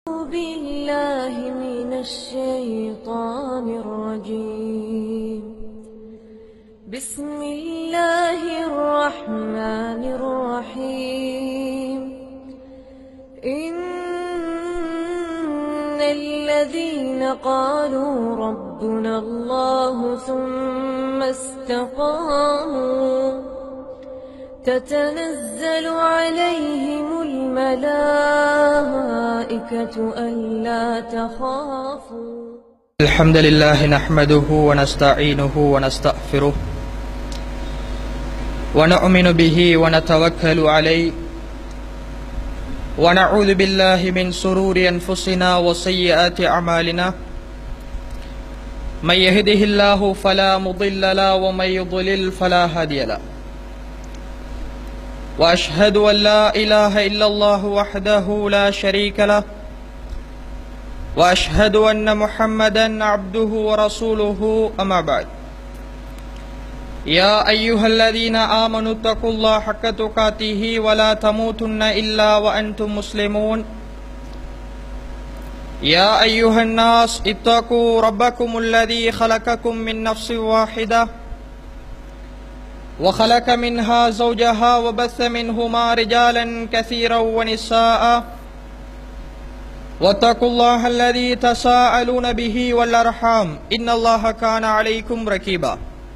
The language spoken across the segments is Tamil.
بالله من الشيطان الرجيم بسم الله الرحمن الرحيم إن الذين قالوا ربنا الله ثم استقاموا تتنزل عليهم الملائكة ألا تخافوا الحمد لله نحمده ونستعينه ونستغفره ونؤمن به ونتوكل عليه ونعوذ بالله من سرور انفسنا وسيئات اعمالنا من يهده الله فلا مضل له ومن يضلل فلا هادي له واشهد ان لا اله الا الله وحده لا شريك له واشهد ان محمدا عبده ورسوله اما بعد يا ايها الذين امنوا اتقوا الله حق تقاته ولا تموتن الا وانتم مسلمون يا ايها الناس اتقوا ربكم الذي خلقكم من نفس واحده وخلق منها زوجها وبث منهما رجالا كثيرا ونساء واتقوا الله الذي تساءلون به والارحام ان الله كان عليكم ركيبا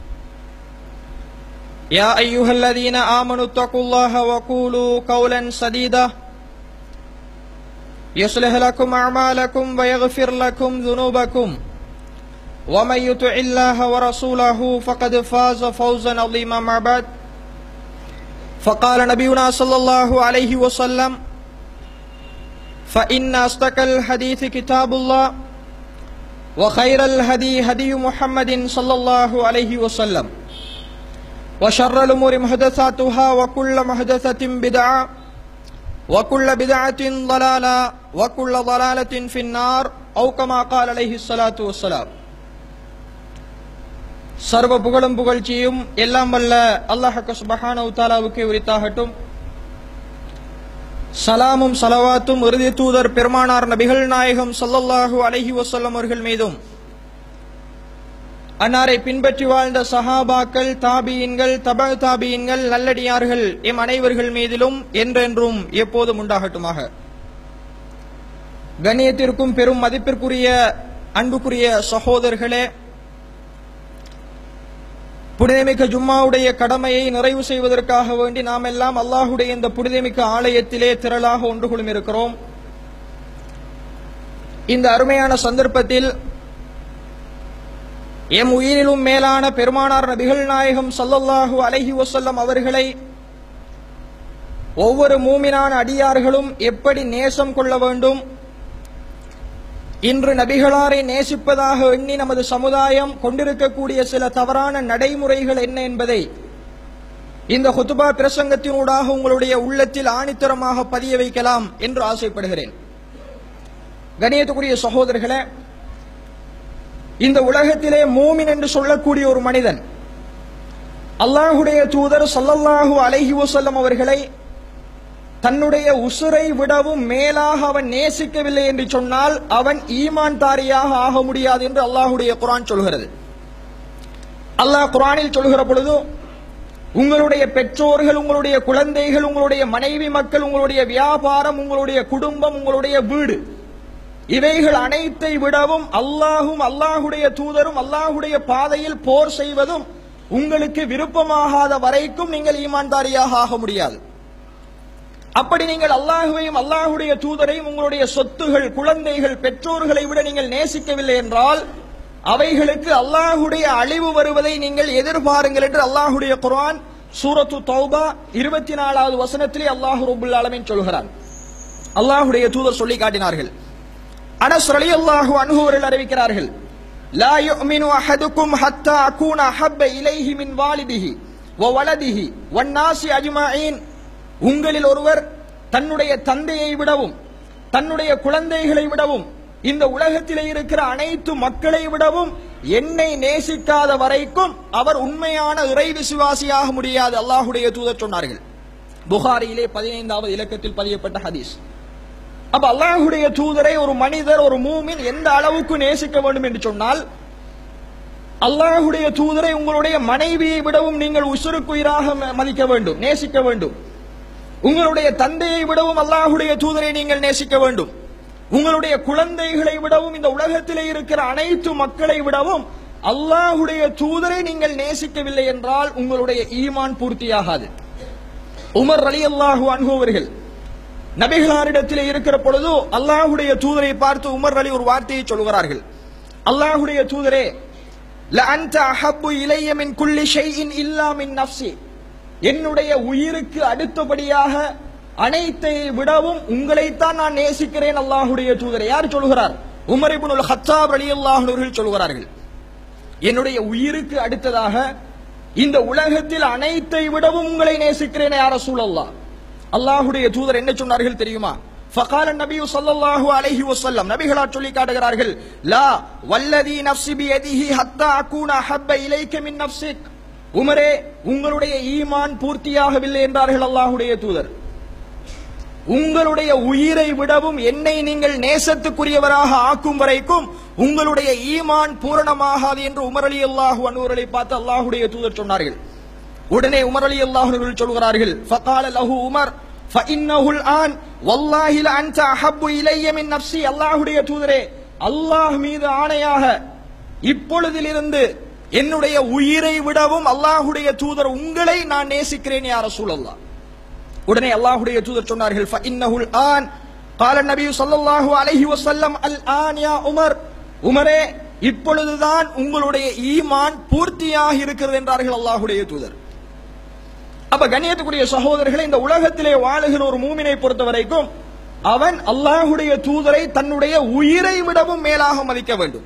يا ايها الذين امنوا اتقوا الله وقولوا قولا سديدا يصلح لكم اعمالكم ويغفر لكم ذنوبكم ومن يطع الله ورسوله فقد فاز فوزا عظيما مع بعد فقال نبينا صلى الله عليه وسلم فإن أصدق الحديث كتاب الله وخير الهدي هدي محمد صلى الله عليه وسلم وشر الأمور محدثاتها وكل محدثة بدعة وكل بدعة ضلالة وكل ضلالة في النار أو كما قال عليه الصلاة والسلام சர்வ புகழும் புகழ்ச்சியும் எல்லாம் வல்ல அல்லாஹ் சுபஹானஹு தஆலாவுக்கு உரித்தாகட்டும் சலாமும் சலவாத்தும் இறுதி தூதர் பெருமானார் நபிகள் நாயகம் ஸல்லல்லாஹு அலைஹி வஸல்லம் அவர்கள் மீதும் அன்னாரை பின்பற்றி வாழ்ந்த சஹாபாக்கள் தாபியின்கள் தப தாபியின்கள் நல்லடியார்கள் எம் அனைவர்கள் மீதிலும் என்றென்றும் எப்போதும் உண்டாகட்டுமாக கண்ணியத்திற்கும் பெரும் மதிப்பிற்குரிய அன்புக்குரிய சகோதரர்களே புனிதமிக்க ஜும்மாவுடைய கடமையை நிறைவு செய்வதற்காக வேண்டி நாம் எல்லாம் அல்லாஹுடைய இந்த புனிதமிக்க ஆலயத்திலே திரளாக ஒன்று குழும் இருக்கிறோம் இந்த அருமையான சந்தர்ப்பத்தில் எம் உயிரிலும் மேலான பெருமானார் நபிகள் நாயகம் சல்லல்லாஹு அலைஹி வசல்லம் அவர்களை ஒவ்வொரு மூமினான அடியார்களும் எப்படி நேசம் கொள்ள வேண்டும் இன்று நபிகளாரை நேசிப்பதாக எண்ணி நமது சமுதாயம் கொண்டிருக்கக்கூடிய சில தவறான நடைமுறைகள் என்ன என்பதை இந்த ஹுத்துபா பிரசங்கத்தினூடாக உங்களுடைய உள்ளத்தில் ஆணித்தரமாக பதிய வைக்கலாம் என்று ஆசைப்படுகிறேன் கணியத்துக்குரிய சகோதரர்களே இந்த உலகத்திலே மூமின் என்று சொல்லக்கூடிய ஒரு மனிதன் அல்லாஹுடைய தூதர் சல்லல்லாஹு அலைஹி வசல்லம் அவர்களை தன்னுடைய உசுரை விடவும் மேலாக அவன் நேசிக்கவில்லை என்று சொன்னால் அவன் ஈமான் தாரியாக ஆக முடியாது என்று அல்லாஹுடைய குரான் சொல்கிறது அல்லாஹ் குரானில் சொல்கிற பொழுது உங்களுடைய பெற்றோர்கள் உங்களுடைய குழந்தைகள் உங்களுடைய மனைவி மக்கள் உங்களுடைய வியாபாரம் உங்களுடைய குடும்பம் உங்களுடைய வீடு இவைகள் அனைத்தை விடவும் அல்லாஹும் அல்லாஹுடைய தூதரும் அல்லாஹுடைய பாதையில் போர் செய்வதும் உங்களுக்கு விருப்பமாகாத வரைக்கும் நீங்கள் ஈமான்தாரியாக ஆக முடியாது அப்படி நீங்கள் அல்லாஹுவையும் அல்லாஹுடைய தூதரையும் உங்களுடைய சொத்துகள் குழந்தைகள் பெற்றோர்களை விட நீங்கள் நேசிக்கவில்லை என்றால் அவைகளுக்கு அல்லாஹுடைய அழிவு வருவதை நீங்கள் எதிர்பாருங்கள் என்று அல்லாஹுடைய குரான் சூரத்து தௌபா இருபத்தி நாலாவது வசனத்திலே அல்லாஹு ரபுல் ஆலமின் சொல்கிறார் அல்லாஹுடைய தூதர் சொல்லி காட்டினார்கள் அனஸ் ரலியல்லாஹு அன்ஹு அவர்கள் அறிவிக்கிறார்கள் லா யுமினு அஹதுக்கும் ஹத்தா அகூன அஹப்ப இலைஹி மின் வாலிதிஹி வ வலதிஹி வன்னாசி அஜ்மஈன் உங்களில் ஒருவர் தன்னுடைய தந்தையை விடவும் தன்னுடைய குழந்தைகளை விடவும் இந்த உலகத்திலே இருக்கிற அனைத்து மக்களை விடவும் என்னை நேசிக்காத வரைக்கும் அவர் உண்மையான இறை விசுவாசியாக முடியாது அல்லாஹுடைய தூதர் சொன்னார்கள் புகாரியிலே பதினைந்தாவது இலக்கத்தில் பதியப்பட்ட ஹதீஸ் அப்ப அல்லாஹுடைய தூதரை ஒரு மனிதர் ஒரு மூமின் எந்த அளவுக்கு நேசிக்க வேண்டும் என்று சொன்னால் அல்லாஹுடைய தூதரை உங்களுடைய மனைவியை விடவும் நீங்கள் உசுருக்குயிராக ம- மதிக்க வேண்டும் நேசிக்க வேண்டும் உங்களுடைய தந்தையை விடவும் அல்லாஹுடைய தூதரை நீங்கள் நேசிக்க வேண்டும் உங்களுடைய குழந்தைகளை விடவும் இந்த உலகத்திலே இருக்கிற அனைத்து மக்களை விடவும் அல்லாஹுடைய தூதரை நீங்கள் நேசிக்கவில்லை என்றால் உங்களுடைய ஈமான் பூர்த்தியாகாது உமர் அலி அல்லாஹு அனுபவர்கள் நபிகளாரிடத்திலே இருக்கிற பொழுது அல்லாஹுடைய தூதரை பார்த்து உமர் அலி ஒரு வார்த்தையை சொல்கிறார்கள் அல்லாஹுடைய தூதரே லஅன்த அஹப்பு இலைய மின் குல்லி ஷைஇன் இல்லா மின் நஃப்ஸி என்னுடைய உயிருக்கு அடுத்தபடியாக அனைத்தை விடவும் உங்களைத்தான் நான் நேசிக்கிறேன் அல்லாஹுடைய தூதரை யார் சொல்கிறார் உமர் இப்னுல் ஹத்தாப் ரலியல்லாஹு அவர்கள் சொல்கிறார்கள் என்னுடைய உயிருக்கு அடுத்ததாக இந்த உலகத்தில் அனைத்தை விடவும் உங்களை நேசிக்கிறேன் யார சூழல்லா அல்லாஹுடைய தூதர் என்ன சொன்னார்கள் தெரியுமா فقال النبي صلى الله عليه وسلم நபிகளார் சொல்லி காட்டுகிறார்கள் லா வல்லதி நஃப்ஸி பியதிஹி ஹத்தா அகூன அஹப்ப இலைக்க மின் நஃப்ஸிக் உமரே உங்களுடைய ஈமான் பூர்த்தியாகவில்லை என்றார்கள் அல்லாஹுடைய தூதர் உங்களுடைய உயிரை விடவும் என்னை நீங்கள் நேசத்துக்குரியவராக ஆக்கும் வரைக்கும் உங்களுடைய ஈமான் பூரணமாகாது என்று உமர் அலி அல்லாஹு அன்வர்களை பார்த்து அல்லாஹுடைய தூதர் சொன்னார்கள் உடனே உமர் அலி அல்லாஹ் அவர்கள் சொல்கிறார்கள் ஃபகால லஹு உமர் ஃபஇன்னஹுல் ஆன் வல்லாஹி லஅன்த அஹப்பு இலைய மின் நஃப்ஸி அல்லாஹ்வுடைய தூதரே அல்லாஹ் மீது ஆணையாக இப்பொழுதிலிருந்து என்னுடைய உயிரை விடவும் அல்லாஹ்வுடைய தூதர் உங்களை நான் நேசிக்கிறேன் யா ரசூலல்லாஹ் உடனே அல்லாஹ்வுடைய தூதர் சொன்னார்கள் ஃபஇன்னஹுல் ஆன் قال النبي صلى الله عليه وسلم الآن يا உமர் உமரே இப்பொழுதுதான் உங்களுடைய ஈமான் பூர்த்தியாக இருக்கிறது என்றார்கள் அல்லாஹ்வுடைய தூதர் அப்ப கண்ணியத்துக்குரிய சகோதரர்களை இந்த உலகத்திலே வாழுகிற ஒரு மூமினை பொறுத்த வரைக்கும் அவன் அல்லாஹுடைய தூதரை தன்னுடைய உயிரை விடவும் மேலாக மதிக்க வேண்டும்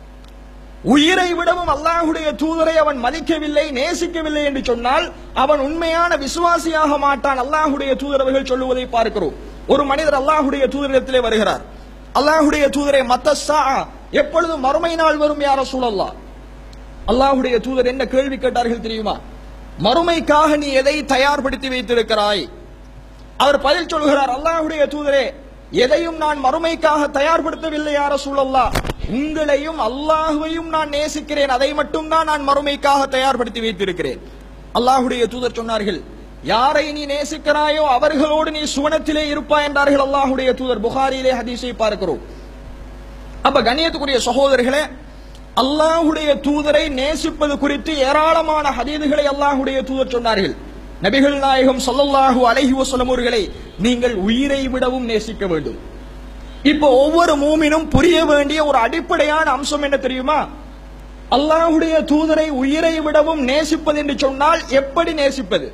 உயிரை விடவும் அல்லாஹுடைய தூதரை அவன் மதிக்கவில்லை நேசிக்கவில்லை என்று சொன்னால் அவன் உண்மையான விசுவாசியாக மாட்டான் அல்லாஹுடைய தூதரவர்கள் சொல்லுவதை பார்க்கிறோம் ஒரு மனிதர் அல்லாஹுடைய தூதரிடத்திலே வருகிறார் அல்லாஹுடைய தூதரை மத்தசா எப்பொழுது மறுமை நாள் வரும் யார சூழல்லா அல்லாஹுடைய தூதர் என்ன கேள்வி கேட்டார்கள் தெரியுமா மறுமைக்காக நீ எதை தயார்படுத்தி வைத்திருக்கிறாய் அவர் பதில் சொல்கிறார் அல்லாஹுடைய தூதரே எதையும் நான் மறுமைக்காக தயார்படுத்தவில்லை யார சூழல்லா உங்களையும் அல்லாஹுவையும் நான் நேசிக்கிறேன் அதை மட்டும் தான் நான் மறுமைக்காக தயார்படுத்தி வைத்திருக்கிறேன் அல்லாஹுடைய தூதர் சொன்னார்கள் யாரை நீ நேசிக்கிறாயோ அவர்களோடு நீ சுவனத்திலே இருப்பாய் என்றார்கள் அல்லாஹுடைய தூதர் புகாரியிலே ஹதீஸை பார்க்கிறோம் அப்ப கண்ணியத்துக்குரிய சகோதரர்களே அல்லாஹுடைய தூதரை நேசிப்பது குறித்து ஏராளமான ஹதீதுகளை அல்லாஹுடைய தூதர் சொன்னார்கள் நபிகள் நாயகம் ஸல்லல்லாஹு அலைஹி வஸல்லம் அவர்களை நீங்கள் உயிரை விடவும் நேசிக்க வேண்டும் இப்போ ஒவ்வொரு மூமினும் புரிய வேண்டிய ஒரு அடிப்படையான அம்சம் என்ன தெரியுமா அல்லாஹுடைய தூதரை உயிரை விடவும் நேசிப்பது என்று சொன்னால் எப்படி நேசிப்பது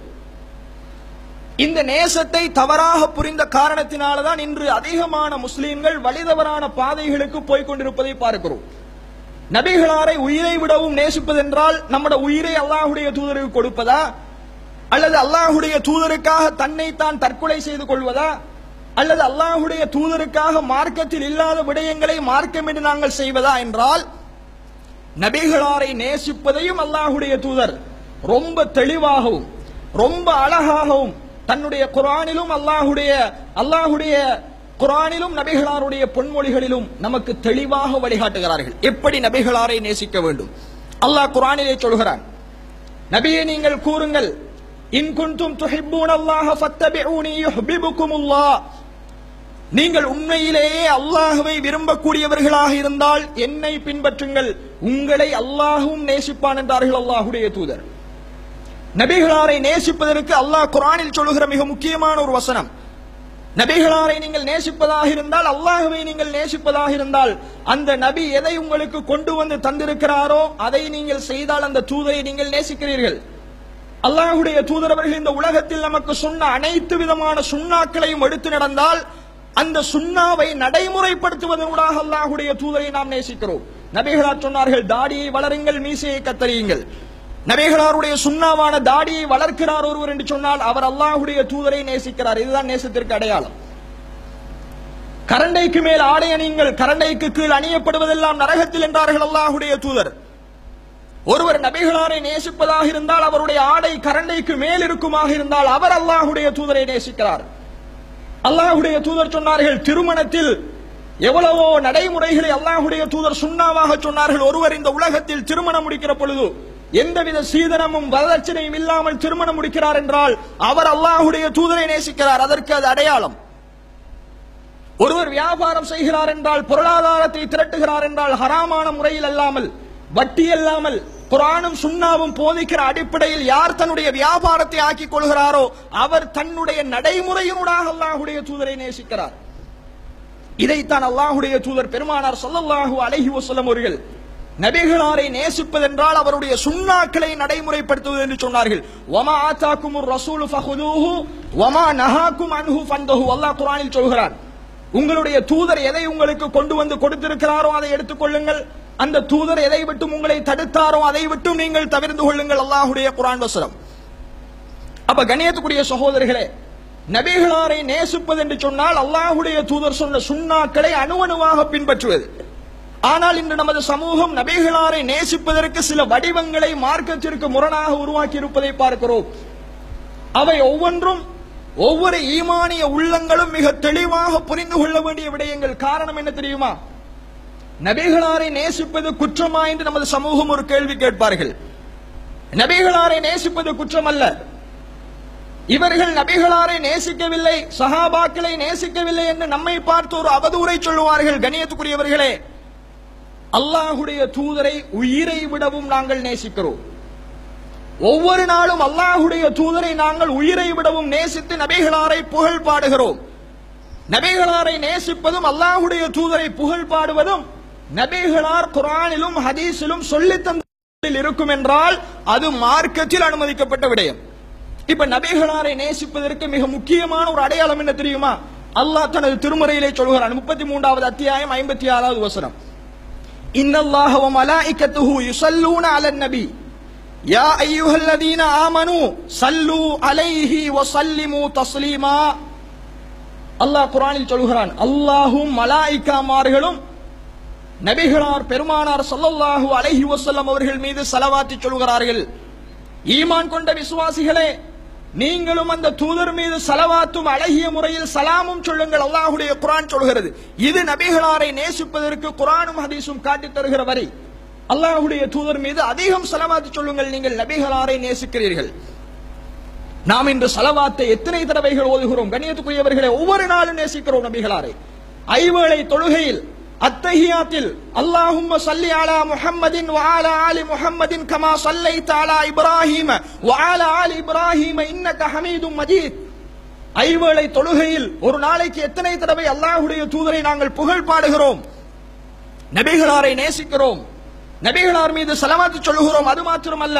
இந்த நேசத்தை தவறாக புரிந்த காரணத்தினாலதான் இன்று அதிகமான முஸ்லிம்கள் வழிதவறான பாதைகளுக்கு போய்க் கொண்டிருப்பதை பார்க்கிறோம் நபிகளாரை உயிரை விடவும் நேசிப்பதென்றால் நம்முடைய உயிரை அல்லாஹுடைய தூதருக்கு கொடுப்பதா அல்லது அல்லாஹுடைய தூதருக்காக தன்னை தான் தற்கொலை செய்து கொள்வதா அல்லது அல்லாஹுடைய தூதருக்காக மார்க்கத்தில் இல்லாத விடயங்களை மார்க்கம் என்று நாங்கள் செய்வதா என்றால் நபிகளாரை நேசிப்பதையும் அல்லாஹுடைய தூதர் ரொம்ப தெளிவாகவும் ரொம்ப அழகாகவும் தன்னுடைய குரானிலும் அல்லாஹுடைய அல்லாஹுடைய குரானிலும் நபிகளாருடைய பொன்மொழிகளிலும் நமக்கு தெளிவாக வழிகாட்டுகிறார்கள் எப்படி நபிகளாரை நேசிக்க வேண்டும் அல்லாஹ் குரானிலே சொல்கிறான் நபியை நீங்கள் கூறுங்கள் இன் குன்தும் துஹிப்பூன் அல்லாஹ ஃபத்தபிஊனி யுஹ்பிபுக்குமுல்லாஹ் நீங்கள் உண்மையிலேயே அல்லாஹுவை விரும்பக்கூடியவர்களாக இருந்தால் என்னை பின்பற்றுங்கள் உங்களை அல்லாஹும் நேசிப்பான் என்றார்கள் அல்லாஹுடைய தூதர் நபிகளாரை நேசிப்பதற்கு அல்லாஹ் குரானில் சொல்லுகிற மிக முக்கியமான ஒரு வசனம் நபிகளாரை நீங்கள் நேசிப்பதாக இருந்தால் அல்லாஹுவை நீங்கள் நேசிப்பதாக இருந்தால் அந்த நபி எதை உங்களுக்கு கொண்டு வந்து தந்திருக்கிறாரோ அதை நீங்கள் செய்தால் அந்த தூதரை நீங்கள் நேசிக்கிறீர்கள் அல்லாஹுடைய தூதரவர்கள் இந்த உலகத்தில் நமக்கு சொன்ன அனைத்து விதமான சுண்ணாக்களையும் எடுத்து நடந்தால் அந்த சுண்ணாவை நடைமுறைப்படுத்துவதனூடாக அல்லாஹுடைய தூதரை நாம் நேசிக்கிறோம் நபிகளார் சொன்னார்கள் தாடியை வளருங்கள் மீசையை கத்தரியுங்கள் நபிகளாருடைய சுண்ணாவான தாடியை வளர்க்கிறார் ஒருவர் என்று சொன்னால் அவர் அல்லாஹுடைய தூதரை நேசிக்கிறார் இதுதான் நேசத்திற்கு அடையாளம் கரண்டைக்கு மேல் ஆடை அணியுங்கள் கரண்டைக்கு கீழ் அணியப்படுவதெல்லாம் நரகத்தில் என்றார்கள் அல்லாஹுடைய தூதர் ஒருவர் நபிகளாரை நேசிப்பதாக இருந்தால் அவருடைய ஆடை கரண்டைக்கு மேல் இருக்குமாக இருந்தால் அவர் அல்லாஹுடைய தூதரை நேசிக்கிறார் அல்லாஹுடைய தூதர் சொன்னார்கள் திருமணத்தில் எவ்வளவோ நடைமுறைகளை அல்லாஹுடைய தூதர் சுண்ணாவாக சொன்னார்கள் ஒருவர் இந்த உலகத்தில் திருமணம் முடிக்கிற பொழுது எந்தவித சீதனமும் வரதட்சணையும் இல்லாமல் திருமணம் முடிக்கிறார் என்றால் அவர் அல்லாஹுடைய தூதரை நேசிக்கிறார் அதற்கு அது அடையாளம் ஒருவர் வியாபாரம் செய்கிறார் என்றால் பொருளாதாரத்தை திரட்டுகிறார் என்றால் ஹராமான முறையில் அல்லாமல் வட்டி அல்லாமல் குரானும் சுண்ணாவும் போதிக்கிற அடிப்படையில் யார் தன்னுடைய வியாபாரத்தை ஆக்கிக் கொள்கிறாரோ அவர் தன்னுடைய நடைமுறையினூடாக அல்லாஹுடைய தூதரை நேசிக்கிறார் இதைத்தான் அல்லாஹுடைய தூதர் பெருமானார் ஸல்லல்லாஹு அலைஹி வஸல்லம் அவர்கள் நபிகளாரை நேசிப்பதென்றால் அவருடைய சுண்ணாக்களை நடைமுறைப்படுத்துவது என்று சொன்னார்கள் வமா ஆத்தாக்குமுர் ரசூலு ஃபஹுதூஹு வமா நஹாக்கும் அன்ஹு ஃபந்தஹு அல்லாஹ் குர்ஆனில் சொல்கிறார் உங்களுடைய தூதர் எதை உங்களுக்கு கொண்டு வந்து கொடுத்திருக்கிறாரோ அதை எடுத்துக்கொள்ளுங்கள் அந்த தூதர் எதை விட்டும் உங்களை தடுத்தாரோ அதை விட்டும் நீங்கள் தவிர்த்து கொள்ளுங்கள் அல்லாஹுடைய குர்ஆன் வசனம் அப்ப கணியத்துக்குரிய சகோதரர்களே நபிகளாரை நேசிப்பது என்று சொன்னால் அல்லாஹுடைய தூதர் சொன்ன சுண்ணாக்களை அணுவணுவாக பின்பற்றுவது ஆனால் இன்று நமது சமூகம் நபிகளாரை நேசிப்பதற்கு சில வடிவங்களை மார்க்கத்திற்கு முரணாக உருவாக்கி இருப்பதை பார்க்கிறோம் அவை ஒவ்வொன்றும் ஒவ்வொரு ஈமானிய உள்ளங்களும் மிக தெளிவாக புரிந்து கொள்ள வேண்டிய விடயங்கள் காரணம் என்ன தெரியுமா நபிகளாரை நேசிப்பது குற்றமா என்று நமது சமூகம் ஒரு கேள்வி கேட்பார்கள் நபிகளாரை நேசிப்பது குற்றம் அல்ல இவர்கள் நபிகளாரை நேசிக்கவில்லை சஹாபாக்களை நேசிக்கவில்லை என்று நம்மை பார்த்து ஒரு அவதூறை சொல்லுவார்கள் கணியத்துக்குரியவர்களே அல்லாஹுடைய தூதரை உயிரை விடவும் நாங்கள் நேசிக்கிறோம் ஒவ்வொரு நாளும் அல்லாஹுடைய தூதரை நாங்கள் உயிரை விடவும் நேசித்து நபிகளாரை புகழ் பாடுகிறோம் நபிகளாரை நேசிப்பதும் அல்லாஹுடைய தூதரை புகழ் பாடுவதும் நபிகளார் குரானிலும் ஹதீஸிலும் சொல்லித் தந்த இருக்கும் என்றால் அது மார்க்கத்தில் அனுமதிக்கப்பட்ட விடயம் இப்ப நபிகளாரை நேசிப்பதற்கு மிக முக்கியமான ஒரு அடையாளம் என்ன தெரியுமா அல்லாஹ் தனது திருமுறையிலே சொல்கிறான் முப்பத்தி மூன்றாவது அத்தியாயம் ஐம்பத்தி ஆறாவது வசனம் இன்னல்லாஹ வ மலாயிக்கத்துஹு யுஸல்லூன அலன் நபி யா அய்யுஹல்லதீன ஆமனு சல்லு அலைஹி வ சல்லிமு தஸ்லீமா அல்லாஹ் குர்ஆனில் சொல்கிறான் அல்லாஹும் மலாயிக்காமார்களும் நபிகளார் பெருமானார் ஸல்லல்லாஹு அலைஹி வஸல்லம் அவர்கள் மீது ஸலவாத்தி சொல்கிறார்கள் ஈமான் கொண்ட விசுவாசிகளே நீங்களும் அந்த தூதர் மீது சலவாத்தும் அழகிய முறையில் சலாமும் சொல்லுங்கள் அல்லாஹுடைய குரான் சொல்கிறது இது நபிகளாரை நேசிப்பதற்கு குரானும் ஹதீஸும் காட்டித் தருகிற வரி அல்லாஹுடைய தூதர் மீது அதிகம் சலவாத்து சொல்லுங்கள் நீங்கள் நபிகளாரை நேசிக்கிறீர்கள் நாம் இன்று சலவாத்தை எத்தனை தடவைகள் ஓதுகிறோம் கண்ணியத்துக்குரியவர்களை ஒவ்வொரு நாளும் நேசிக்கிறோம் நபிகளாரை ஐவேளை தொழுகையில் அத்தஹியாத்தில் அல்லாஹும்ம சல்லி அலா முஹம்மதின் வஆலா ஆலி முஹம்மதின் கமா சல்லைத அலா இப்ராஹீம வஆலா ஆலி இப்ராஹீம இன்னக ஹமீதும் மஜீத் ஐவேளை தொழுகையில் ஒரு நாளைக்கு எத்தனை தடவை அல்லாஹுடைய தூதரை நாங்கள் புகழ் பாடுகிறோம் நபிகளாரை நேசிக்கிறோம் நபிகளார் மீது சலவாத்து சொல்லுகிறோம் அது மாத்திரமல்ல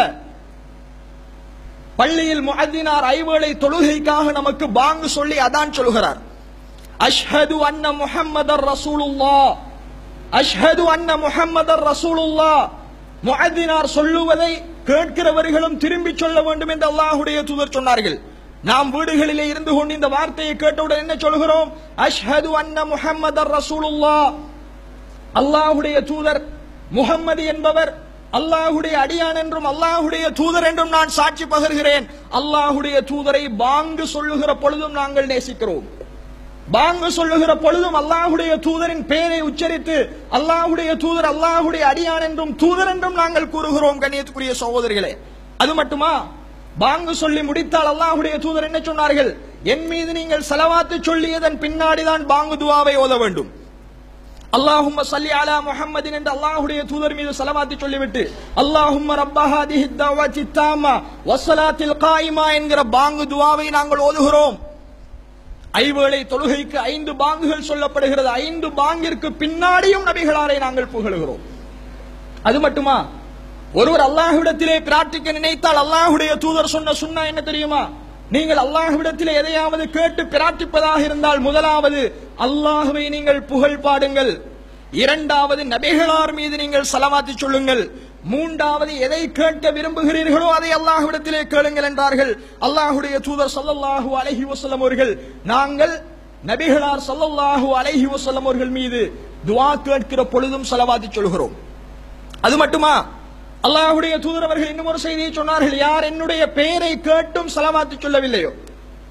பள்ளியில் முஅத்தினார் ஐவேளை தொழுகைக்காக நமக்கு பாங்கு சொல்லி அதான் சொல்கிறார் அஷ்ஹது அன்ன முஹம்மதர் ரசூலுல்லாஹ் அஷ்ஹது அன்ன முஹம்மதர் ரசூலுல்லாஹ் முஅத்தினார் சொல்லுவதை கேட்கிறவர்களும் திரும்பி சொல்ல வேண்டும் என்று அல்லாஹ்வுடைய தூதர் சொன்னார்கள் நாம் வீடுகளிலே இருந்து கொண்டு இந்த வார்த்தையை கேட்டவுடன் என்ன சொல்கிறோம் அஷ்ஹது அன்ன முஹம்மதர் ரசூலுல்லாஹ் அல்லாஹ்வுடைய தூதர் முஹம்மது என்பவர் அல்லாஹுடைய அடியான் என்றும் அல்லாஹுடைய தூதர் என்றும் நான் சாட்சி பகர்கிறேன் அல்லாஹுடைய தூதரை பாங்கு சொல்லுகிற பொழுதும் நாங்கள் நேசிக்கிறோம் பாங்கு சொல்லுகிற பொழுதும் அல்லாஹுடைய தூதரின் பெயரை உச்சரித்து அல்லாஹுடைய தூதர் அல்லாஹுடைய அடியான் என்றும் தூதர் என்றும் நாங்கள் கூறுகிறோம் கண்ணியத்துக்குரிய சகோதரிகளே அது மட்டுமா பாங்கு சொல்லி முடித்தால் அல்லாஹுடைய தூதர் என்ன சொன்னார்கள் என் மீது நீங்கள் செலவாத்து சொல்லியதன் பின்னாடிதான் பாங்கு துவாவை ஓத வேண்டும் அல்லாஹும்ம சல்லி அலா முஹம்மதின் என்று அல்லாஹ்வுடைய தூதர் மீது சலவாத்தி சொல்லிவிட்டு அல்லாஹும்ம ரப்ப ஹாதிஹி தஅவத்தி தாமா வஸ்ஸலாத்தில் காயிமா என்கிற பாங்கு துஆவை நாங்கள் ஓதுகிறோம் ஐவேளை தொழுகைக்கு ஐந்து பாங்குகள் சொல்லப்படுகிறது ஐந்து பாங்கிற்கு பின்னாடியும் நபிகளாரை நாங்கள் புகழுகிறோம் அது மட்டுமா ஒருவர் அல்லாஹ்விடத்திலே பிரார்த்திக்க நினைத்தால் அல்லாஹ்வுடைய தூதர் சொன்ன சுன்னா என்ன தெரியுமா நீங்கள் அல்லாஹ்விடத்திலே எதையாவது கேட்டு பிரார்த்திப்பதாக இருந்தால் முதலாவது அல்லாஹ்வை நீங்கள் புகழ் பாடுங்கள் இரண்டாவது நபிகளார் மீது நீங்கள் சலவாத்தி சொல்லுங்கள் மூன்றாவது எதை கேட்க விரும்புகிறீர்களோ அதை அல்லாஹ்விடத்திலே கேளுங்கள் என்றார்கள் அல்லாஹ்வுடைய தூதர் ஸல்லல்லாஹு அலைஹி வஸல்லம் அவர்கள் நாங்கள் நபிகளார் ஸல்லல்லாஹு அலைஹி வஸல்லம் அவர்கள் மீது துஆ கேட்கிற பொழுதும் சலவாத்தி சொல்கிறோம் அது மட்டுமா அல்லாஹ்வுடைய தூதர் அவர்கள் இன்னும் ஒரு செய்தியை சொன்னார்கள் யார் என்னுடைய பெயரை கேட்டும் சலவாத்து சொல்லவில்லையோ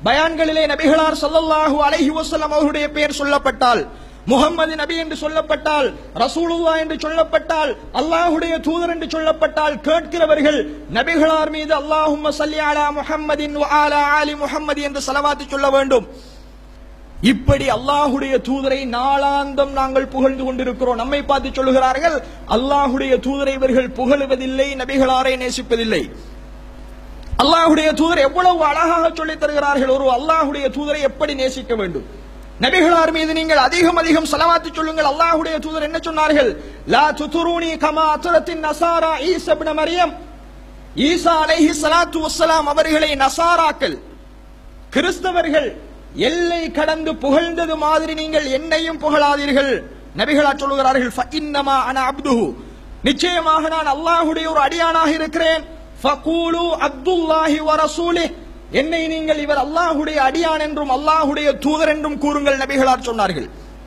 பயான்களிலே நபிகளார் ஸல்லல்லாஹு அலைஹி வஸல்லம் அவருடைய பெயர் சொல்லப்பட்டால் முகம்மது நபி என்று சொல்லப்பட்டால் ரசூலுல்லா என்று சொல்லப்பட்டால் அல்லாஹ்வுடைய தூதர் என்று சொல்லப்பட்டால் கேட்கிறவர்கள் நபிகளார் மீது அல்லாஹும்ம ஸல்லி அலா முஹம்மதின் வ அலா ஆலி முஹம்மது என்று ஸலவாத்து சொல்ல வேண்டும் இப்படி அல்லாஹுடைய தூதரை நாளாந்தம் நாங்கள் புகழ்ந்து கொண்டிருக்கிறோம் நம்மை பார்த்து சொல்லுகிறார்கள் அல்லாஹுடைய தூதரை இவர்கள் புகழுவதில்லை நபிகளாரை நேசிப்பதில்லை அல்லாஹுடைய தூதர் எவ்வளவு அழகாக சொல்லித் தருகிறார்கள் ஒரு அல்லாஹுடைய தூதரை எப்படி நேசிக்க வேண்டும் நபிகளார் மீது நீங்கள் அதிகம் அதிகம் சலவாத்து சொல்லுங்கள் அல்லாஹுடைய தூதர் என்ன சொன்னார்கள் லா துதுரூனி கமா அத்துரத்தின் நசாரா ஈசா இப்னு மரியம் ஈசா அலைஹி ஸலாத்து வஸ்ஸலாம் அவர்களை நசாராக்கள் கிறிஸ்தவர்கள் எல்லை கடந்து புகழ்ந்தது மாதிரி நீங்கள் என்னையும் புகழாதீர்கள் நபிகளா சொல்லுகிறார்கள் "ஃபஇன்னமா அன அப்துஹு நிச்சயமாக நான் அல்லாஹ்வுடைய ஒரு அடியானாக இருக்கிறேன் ஃபகூலு அப்துல்லாஹி வ ரசூலிஹ் என்னை நீங்கள் இவர் அல்லாஹ்வுடைய அடியான் என்றும் அல்லாஹ்வுடைய தூதர் என்றும் கூறுங்கள் நபிகளார் சொன்னார்கள்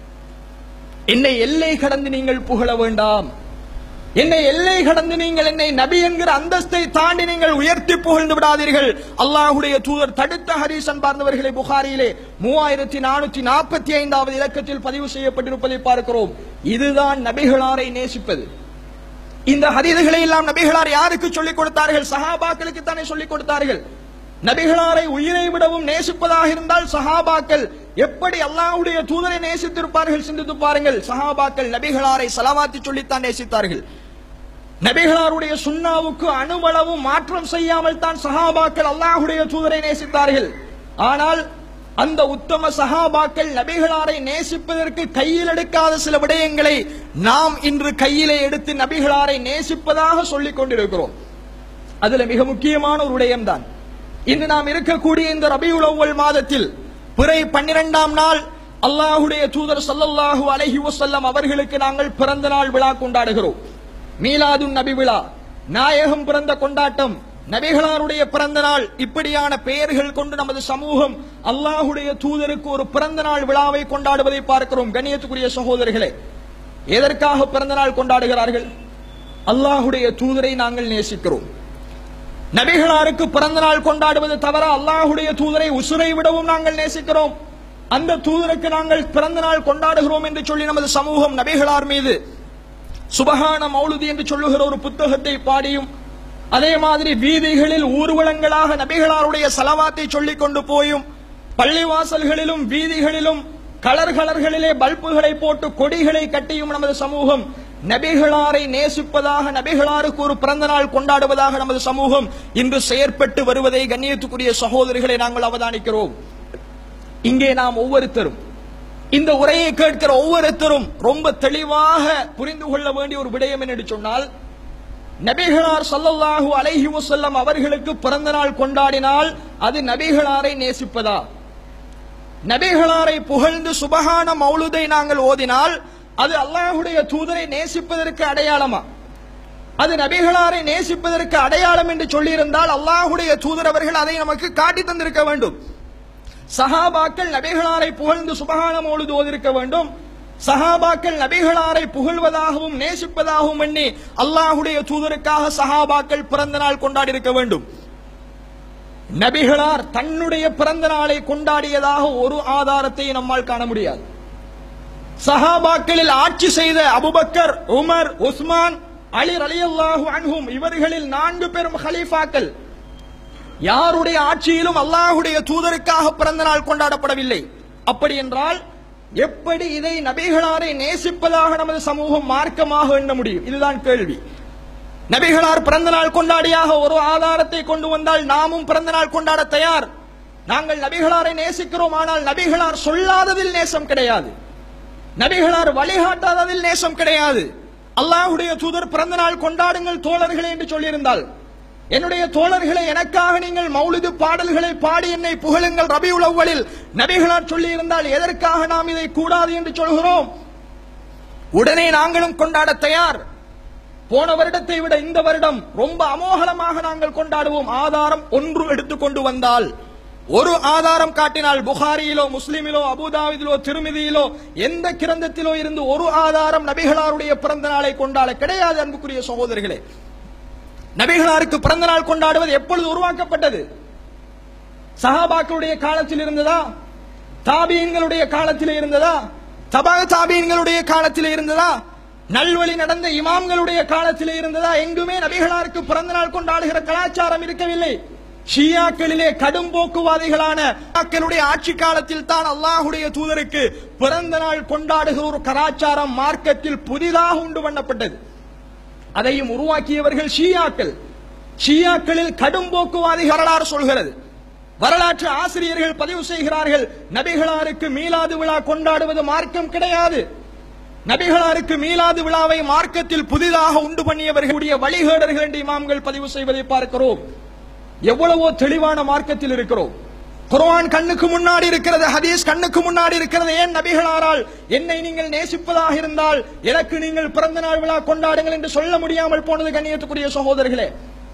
என்னை எல்லை கடந்து நீங்கள் புகழ வேண்டாம் என்னை எல்லை கடந்து நீங்கள் என்னை நபி என்கிற அந்தஸ்தை தாண்டி நீங்கள் உயர்த்தி புகழ்ந்து விடாதீர்கள் அல்லாஹுடைய தூதர் தடுத்த ஹரிசன் பார்ந்தவர்களை புகாரியிலே மூவாயிரத்தி நானூத்தி நாற்பத்தி ஐந்தாவது இலக்கத்தில் பதிவு செய்யப்பட்டிருப்பதை பார்க்கிறோம் இதுதான் நபிகளாரை நேசிப்பது இந்த ஹதீதுகளை எல்லாம் நபிகளார் யாருக்கு சொல்லிக் கொடுத்தார்கள் சஹாபாக்களுக்கு தானே சொல்லிக் கொடுத்தார்கள் நபிகளாரை உயிரை விடவும் நேசிப்பதாக இருந்தால் சஹாபாக்கள் எப்படி அல்லாஹ்வுடைய தூதரை நேசித்திருப்பார்கள் சிந்தித்து பாருங்கள் சஹாபாக்கள் நபிகளாரை சலவாத்தி சொல்லித்தான் நேசித்தார்கள் நபிகளாருடைய சுண்ணாவுக்கு அணுவளவும் மாற்றம் செய்யாமல் தான் சஹாபாக்கள் அல்லாஹ்வுடைய தூதரை நேசித்தார்கள் ஆனால் அந்த உத்தம சஹாபாக்கள் நபிகளாரை நேசிப்பதற்கு கையில் எடுக்காத சில விடயங்களை நாம் இன்று கையிலே எடுத்து நபிகளாரை நேசிப்பதாக சொல்லிக் கொண்டிருக்கிறோம் அதுல மிக முக்கியமான ஒரு விடயம்தான் இன்று நாம் இருக்கக்கூடிய இந்த ரபியுல் அவ்வல் மாதத்தில் பிறை பன்னிரெண்டாம் நாள் அல்லாஹுடைய தூதர் ஸல்லல்லாஹு அலைஹி வஸல்லம் அவர்களுக்கு நாங்கள் பிறந்த நாள் விழா கொண்டாடுகிறோம் மீலாதுன் நபி விழா நாயகம் பிறந்த கொண்டாட்டம் நபிகளாருடைய பிறந்த நாள் இப்படியான பெயர்கள் கொண்டு நமது சமூகம் அல்லாஹுடைய தூதருக்கு ஒரு பிறந்த நாள் விழாவை கொண்டாடுவதை பார்க்கிறோம் கண்ணியத்துக்குரிய சகோதரர்களே எதற்காக பிறந்த நாள் கொண்டாடுகிறார்கள் அல்லாஹுடைய தூதரை நாங்கள் நேசிக்கிறோம் நபிகளாருக்கு பிறந்த நாள் கொண்டாடுவது தவிர அல்லாஹுடைய தூதரை உசுரை விடவும் நாங்கள் நேசிக்கிறோம் அந்த தூதருக்கு நாங்கள் பிறந்த நாள் கொண்டாடுகிறோம் என்று சொல்லி நமது சமூகம் நபிகளார் மீது சுபஹான மௌலுதி என்று சொல்லுகிற ஒரு புத்தகத்தை பாடியும் அதே மாதிரி வீதிகளில் ஊர்வலங்களாக நபிகளாருடைய சலவாத்தை சொல்லிக் கொண்டு போயும் பள்ளிவாசல்களிலும் வீதிகளிலும் கலர் கலர்களிலே பல்புகளை போட்டு கொடிகளை கட்டியும் நமது சமூகம் நபிகளாரை நேசிப்பதாக நபிகளாருக்கு ஒரு பிறந்த நாள் கொண்டாடுவதாக நமது சமூகம் இன்று செயற்பட்டு வருவதை கண்ணியத்துக்குரிய சகோதரிகளை நாங்கள் அவதானிக்கிறோம் இங்கே நாம் ஒவ்வொருத்தரும் இந்த உரையை கேட்கிற ஒவ்வொருத்தரும் ரொம்ப தெளிவாக புரிந்து கொள்ள வேண்டிய ஒரு விடயம் என்று சொன்னால் நபிகளார் ஸல்லல்லாஹு அலைஹி வஸல்லம் அவர்களுக்கு பிறந்த நாள் கொண்டாடினால் அது நபிகளாரை நேசிப்பதா நபிகளாரை புகழ்ந்து சுபஹான மௌலுதை நாங்கள் ஓதினால் அது அல்லாஹுடைய தூதரை நேசிப்பதற்கு அடையாளமா அது நபிகளாரை நேசிப்பதற்கு அடையாளம் என்று சொல்லியிருந்தால் அல்லாஹுடைய தூதர் அவர்கள் அதை நமக்கு காட்டி தந்திருக்க வேண்டும் சஹாபாக்கள் நபிகளாரை புகழ்ந்து சுபஹான மௌலுது ஓதிருக்க வேண்டும் சஹாபாக்கள் நபிகளாரை புகழ்வதாகவும் நேசிப்பதாகவும் எண்ணி அல்லாஹுடைய தூதருக்காக சஹாபாக்கள் பிறந்த நாள் கொண்டாடி இருக்க வேண்டும் நபிகளார் தன்னுடைய பிறந்த நாளை கொண்டாடியதாக ஒரு ஆதாரத்தை நம்மால் காண முடியாது சஹாபாக்களில் ஆட்சி செய்த அபுபக்கர் உமர் உஸ்மான் அலி ரலியல்லாஹு அன்ஹும் இவர்களில் நான்கு பெரும் ஹலீஃபாக்கள் யாருடைய ஆட்சியிலும் அல்லாஹுடைய தூதருக்காக பிறந்த நாள் கொண்டாடப்படவில்லை அப்படி என்றால் எப்படி இதை நபிகளாரை நேசிப்பதாக நமது சமூகம் மார்க்கமாக எண்ண முடியும் இதுதான் கேள்வி நபிகளார் பிறந்த நாள் கொண்டாடியாக ஒரு ஆதாரத்தை கொண்டு வந்தால் நாமும் பிறந்த நாள் கொண்டாட தயார் நாங்கள் நபிகளாரை நேசிக்கிறோம் ஆனால் நபிகளார் சொல்லாததில் நேசம் கிடையாது நபிகளார் வழிகாட்டாததில் நேசம் கிடையாது அல்லாஹுடைய தூதர் பிறந்த நாள் கொண்டாடுங்கள் தோழர்களே என்று சொல்லியிருந்தால் என்னுடைய தோழர்களை எனக்காக நீங்கள் மௌலிது பாடல்களை பாடி என்னை புகழுங்கள் ரபியுல் அவ்வலில் நபிகளார் சொல்லியிருந்தால் எதற்காக நாம் இதை கூடாது என்று சொல்கிறோம் உடனே நாங்களும் கொண்டாட தயார் போன வருடத்தை விட இந்த வருடம் ரொம்ப அமோகலமாக நாங்கள் கொண்டாடுவோம் ஆதாரம் ஒன்று எடுத்துக் கொண்டு வந்தால் ஒரு ஆதாரம் காட்டினால் புகாரியிலோ முஸ்லிமிலோ அபுதாபிதிலோ திருமிதியிலோ எந்த கிரந்தத்திலோ இருந்து ஒரு ஆதாரம் நபிகளாருடைய பிறந்த நாளை கொண்டாட கிடையாது அன்புக்குரிய சகோதரர்களே நபிகளாருக்கு பிறந்த நாள் கொண்டாடுவது எப்பொழுது உருவாக்கப்பட்டது சஹாபாக்களுடைய காலத்தில் இருந்ததா தாபீன்களுடைய காலத்தில் இருந்ததா தபா தாபீன்களுடைய காலத்தில் இருந்ததா நல்வழி நடந்த இமாம்களுடைய காலத்தில் இருந்ததா எங்குமே நபிகளாருக்கு பிறந்த நாள் கொண்டாடுகிற கலாச்சாரம் இருக்கவில்லை ஷியாக்களிலே கடும் போக்குவாதிகளான மக்களுடைய ஆட்சி காலத்தில் தான் அல்லாஹுடைய தூதருக்கு பிறந்த நாள் கொண்டாடுகிற ஒரு கலாச்சாரம் மார்க்கத்தில் புதிதாக உண்டு பண்ணப்பட்டது அதையும் உருவாக்கியவர்கள் ஷியாக்கள் ஷியாக்களில் கடும் போக்குவாதி வரலாறு சொல்கிறது வரலாற்று ஆசிரியர்கள் பதிவு செய்கிறார்கள் நபிகளாருக்கு மீலாது விழா கொண்டாடுவது மார்க்கம் கிடையாது நபிகளாருக்கு மீலாது விழாவை மார்க்கத்தில் புதிதாக உண்டு பண்ணியவர்களுடைய வழிகேடர்கள் என்று இமாம்கள் பதிவு செய்வதை பார்க்கிறோம் எவ்வளவோ தெளிவான மார்க்கத்தில் இருக்கிறோம் குர்ஆன் கண்ணுக்கு முன்னாடி இருக்கிறது ஹதீஸ் கண்ணுக்கு முன்னாடி இருக்கிறது ஏன் நபிகளாரால் என்னை நீங்கள் நேசிப்பதாக இருந்தால் எனக்கு நீங்கள் பிறந்த நாள் விழா கொண்டாடுங்கள் என்று சொல்ல முடியாமல் போனது கண்ணியத்துக்குரிய சகோதரர்களே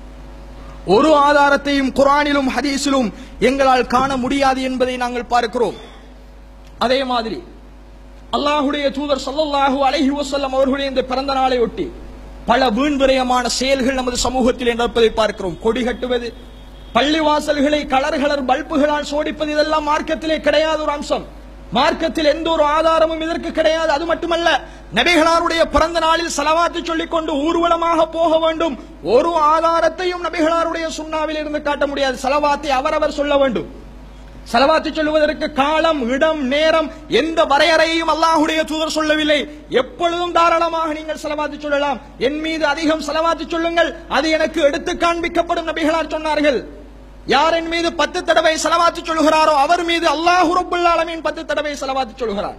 ஒரு ஆதாரத்தையும் குர்ஆனிலும் ஹதீஸிலும் எங்களால் காண முடியாது என்பதை நாங்கள் பார்க்கிறோம் அதே மாதிரி அல்லாஹுடைய தூதர் ஸல்லல்லாஹு அலைஹி வஸல்லம் அவர்களுடைய இந்த பிறந்த நாளை ஒட்டி பல வீண்விரயமான செயல்கள் நமது சமூகத்தில் நடப்பதை பார்க்கிறோம் கொடி கட்டுவது பள்ளிவாசல்களை கலர் கலர் பல்புகளால் சோடிப்பது இதெல்லாம் மார்க்கத்திலே கிடையாத ஒரு அம்சம் மார்க்கத்தில் எந்த ஒரு ஆதாரமும் இதற்கு கிடையாது அது மட்டுமல்ல நபிகளாருடைய பிறந்த நாளில் செலவாத்து சொல்லிக் கொண்டு ஊர்வலமாக போக வேண்டும் ஒரு ஆதாரத்தையும் நபிகளாருடைய சுண்ணாவில் இருந்து காட்ட முடியாது செலவாத்தை அவரவர் சொல்ல வேண்டும் செலவாத்து சொல்லுவதற்கு காலம் இடம் நேரம் எந்த வரையறையும் அல்லாஹுடைய தூதர் சொல்லவில்லை எப்பொழுதும் தாராளமாக நீங்கள் செலவாத்து சொல்லலாம் என் மீது அதிகம் செலவாத்து சொல்லுங்கள் அது எனக்கு எடுத்து காண்பிக்கப்படும் நபிகளார் சொன்னார்கள் யார் என் மீது பத்து தடவை செலவாத்து சொல்லுகிறாரோ அவர் மீது அல்லாஹு ரப்புல் ஆலமீன் பத்து தடவை செலவாத்து சொல்லுகிறார்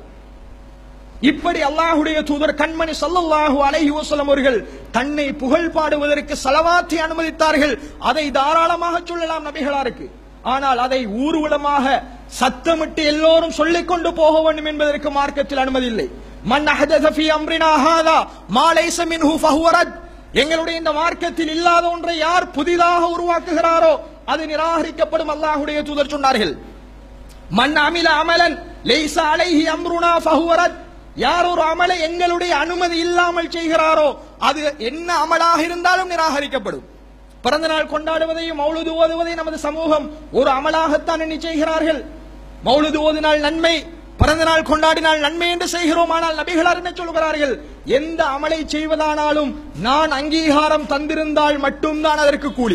இப்படி அல்லாஹுடைய தூதர் கண்மணி ஸல்லல்லாஹு அலைஹி வஸல்லம் அவர்கள் தன்னை புகழ் பாடுவதற்கு செலவாத்தி அனுமதித்தார்கள் அதை தாராளமாக சொல்லலாம் நபிகளாருக்கு ஆனால் அதை ஊர்வலமாக சத்தமிட்டு எல்லோரும் சொல்லிக் கொண்டு போக வேண்டும் என்பதற்கு மார்க்கத்தில் அனுமதி இல்லை மன் அஹதஸ ஃபீ அம்ரினா ஹாதா மா லைஸ மின்ஹு ஃபஹுவ ரத் எங்களுடைய இந்த மார்க்கத்தில் இல்லாத ஒன்றை யார் புதிதாக உருவாக்குகிறாரோ அது நிராகரிக்கப்படும் அல்லாஹ்வுடைய தூதர் சொன்னார்கள் மன் அமில அமலன் லைஸ அலைஹி அம்ருனா ஃபஹுவ ரத் யார் ஒரு அமலை எங்களுடைய அனுமதி இல்லாமல் செய்கிறாரோ அது என்ன அமலாக இருந்தாலும் நிராகரிக்கப்படும் பிறந்த நாள் கொண்டாடுவதையும் மௌலுது ஓதுவதை நமது சமூகம் ஒரு அமலாகத்தான் எண்ணி செய்கிறார்கள் மௌலுது ஓதினால் நன்மை பிறந்த நாள் கொண்டாடினால் நன்மை என்று செய்கிறோம் ஆனால் நபிகளார் என்ன சொல்கிறார்கள் எந்த அமலை செய்வதானாலும் நான் அங்கீகாரம் தந்திருந்தால் மட்டும்தான் அதற்கு கூலி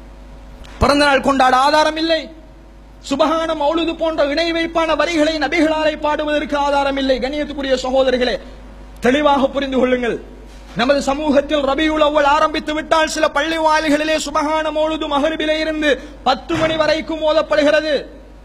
பிறந்த நாள் கொண்டாட ஆதாரம் இல்லை சுபஹான மௌலுது போன்ற இணை வைப்பான வரிகளை நபிகளாரை பாடுவதற்கு ஆதாரம் இல்லை கண்ணியத்துக்குரிய சகோதரர்களே தெளிவாக புரிந்து கொள்ளுங்கள் நமது சமூகத்தில் ரபியுல் அவ்வல் ஆரம்பித்து விட்டால் சில பள்ளி வாயில்களிலே சுபஹான மௌலுது மகரிபிலே இருந்து பத்து மணி வரைக்கும் ஓதப்படுகிறது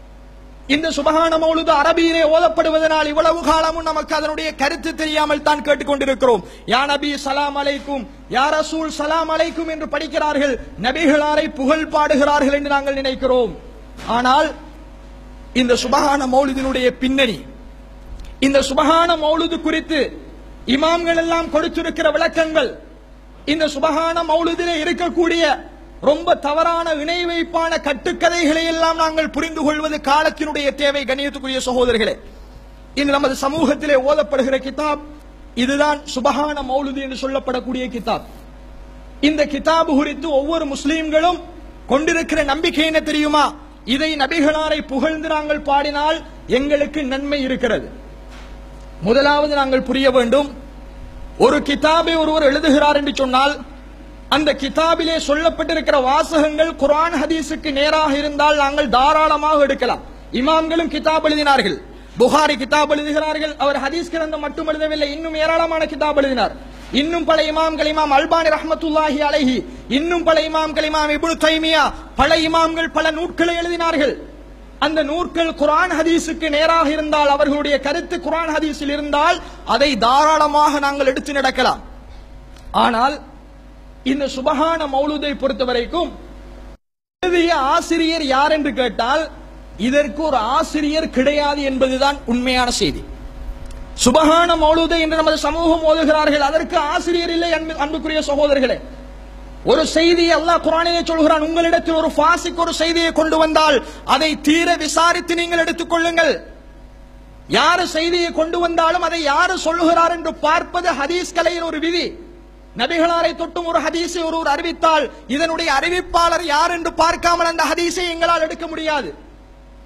இந்த சுபஹான மௌலுது அரபியிலே ஓதப்படுவதனால் இவ்வளவு காலமும் நமக்கு அதனுடைய கருத்து தெரியாமல் தான் கேட்டுக்கொண்டிருக்கிறோம் யா நபி சலாம் அலைக்கும் யா ரசூல் சலாம் அலைக்கும் என்று படிக்கிறார்கள் நபிகளாரை புகழ் பாடுகிறார்கள் என்று நாங்கள் நினைக்கிறோம் ஆனால் இந்த சுபஹான மௌலுதினுடைய பின்னணி இந்த சுபஹான மௌலுது குறித்து இமாம்கள் எல்லாம் கொடுத்திருக்கிற விளக்கங்கள் இந்த சுபஹான மௌலுதிலே இருக்கக்கூடிய ரொம்ப தவறான இணை வைப்பான கட்டுக்கதைகளை எல்லாம் நாங்கள் புரிந்து கொள்வது காலத்தினுடைய தேவை கணியத்துக்குரிய சகோதரர்களே இன்று நமது சமூகத்திலே ஓதப்படுகிற கிதாப் இதுதான் சுபஹான மௌலுது என்று சொல்லப்படக்கூடிய கிதாப் இந்த கிதாபு குறித்து ஒவ்வொரு முஸ்லீம்களும் கொண்டிருக்கிற நம்பிக்கை என்ன தெரியுமா இதை நபிகளாரை புகழ்ந்து நாங்கள் பாடினால் எங்களுக்கு நன்மை இருக்கிறது முதலாவது நாங்கள் புரிய வேண்டும் ஒரு கிதாபை ஒருவர் எழுதுகிறார் என்று சொன்னால் அந்த கிதாபிலே சொல்லப்பட்டிருக்கிற வாசகங்கள் குர்ஆன் ஹதீஸுக்கு நேராக இருந்தால் நாங்கள் தாராளமாக எடுக்கலாம் இமாம்களும் கிதாப் எழுதினார்கள் புகாரி கிதாப் எழுதுகிறார்கள் அவர் ஹதீஸ் கிரந்தம் மட்டும் எழுதவில்லை இன்னும் ஏராளமான கிதாப் எழுதினார் இன்னும் பல இமாம்கள் இமாம் அல்பானி ரஹ்மத்துல்லாஹி அலைஹி இன்னும் பல இமாம்கள் இமாம் இப்னு தைமியா பல இமாம்கள் பல நூட்களை எழுதினார்கள் அந்த நூற்கள் குர்ஆன் ஹதீஸுக்கு நேராக இருந்தால் அவர்களுடைய கருத்து குர்ஆன் ஹதீஸில் இருந்தால் அதை தாராளமாக நாங்கள் எடுத்து நடக்கலாம் ஆனால் இந்த சுபஹான மௌலுதை பொறுத்தவரைக்கும் எழுதிய ஆசிரியர் யார் என்று கேட்டால் இதற்கு ஒரு ஆசிரியர் கிடையாது என்பதுதான் உண்மையான செய்தி சுபஹான மௌலுதை என்று நமது சமூகம் ஓதுகிறார்கள் அதற்கு ஆசிரியர் இல்லை அன்பு- அன்புக்குரிய சகோதரர்களே ஒரு செய்தியை அல்லாஹ் குரானிலே சொல்கிறான் உங்களிடத்தில் ஒரு ஃபாசிக் ஒரு செய்தியை கொண்டு வந்தால் அதை தீர விசாரித்து நீங்கள் எடுத்துக்கொள்ளுங்கள் யாரு செய்தியை கொண்டு வந்தாலும் அதை யாரு சொல்லுகிறார் என்று பார்ப்பது ஹதீஸ் கலையின் ஒரு விதி நபிகளாரை தொட்டும் ஒரு ஹதீஸை ஒருவர் அறிவித்தால் இதனுடைய அறிவிப்பாளர் யார் என்று பார்க்காமல் அந்த ஹதீஸை எங்களால் எடுக்க முடியாது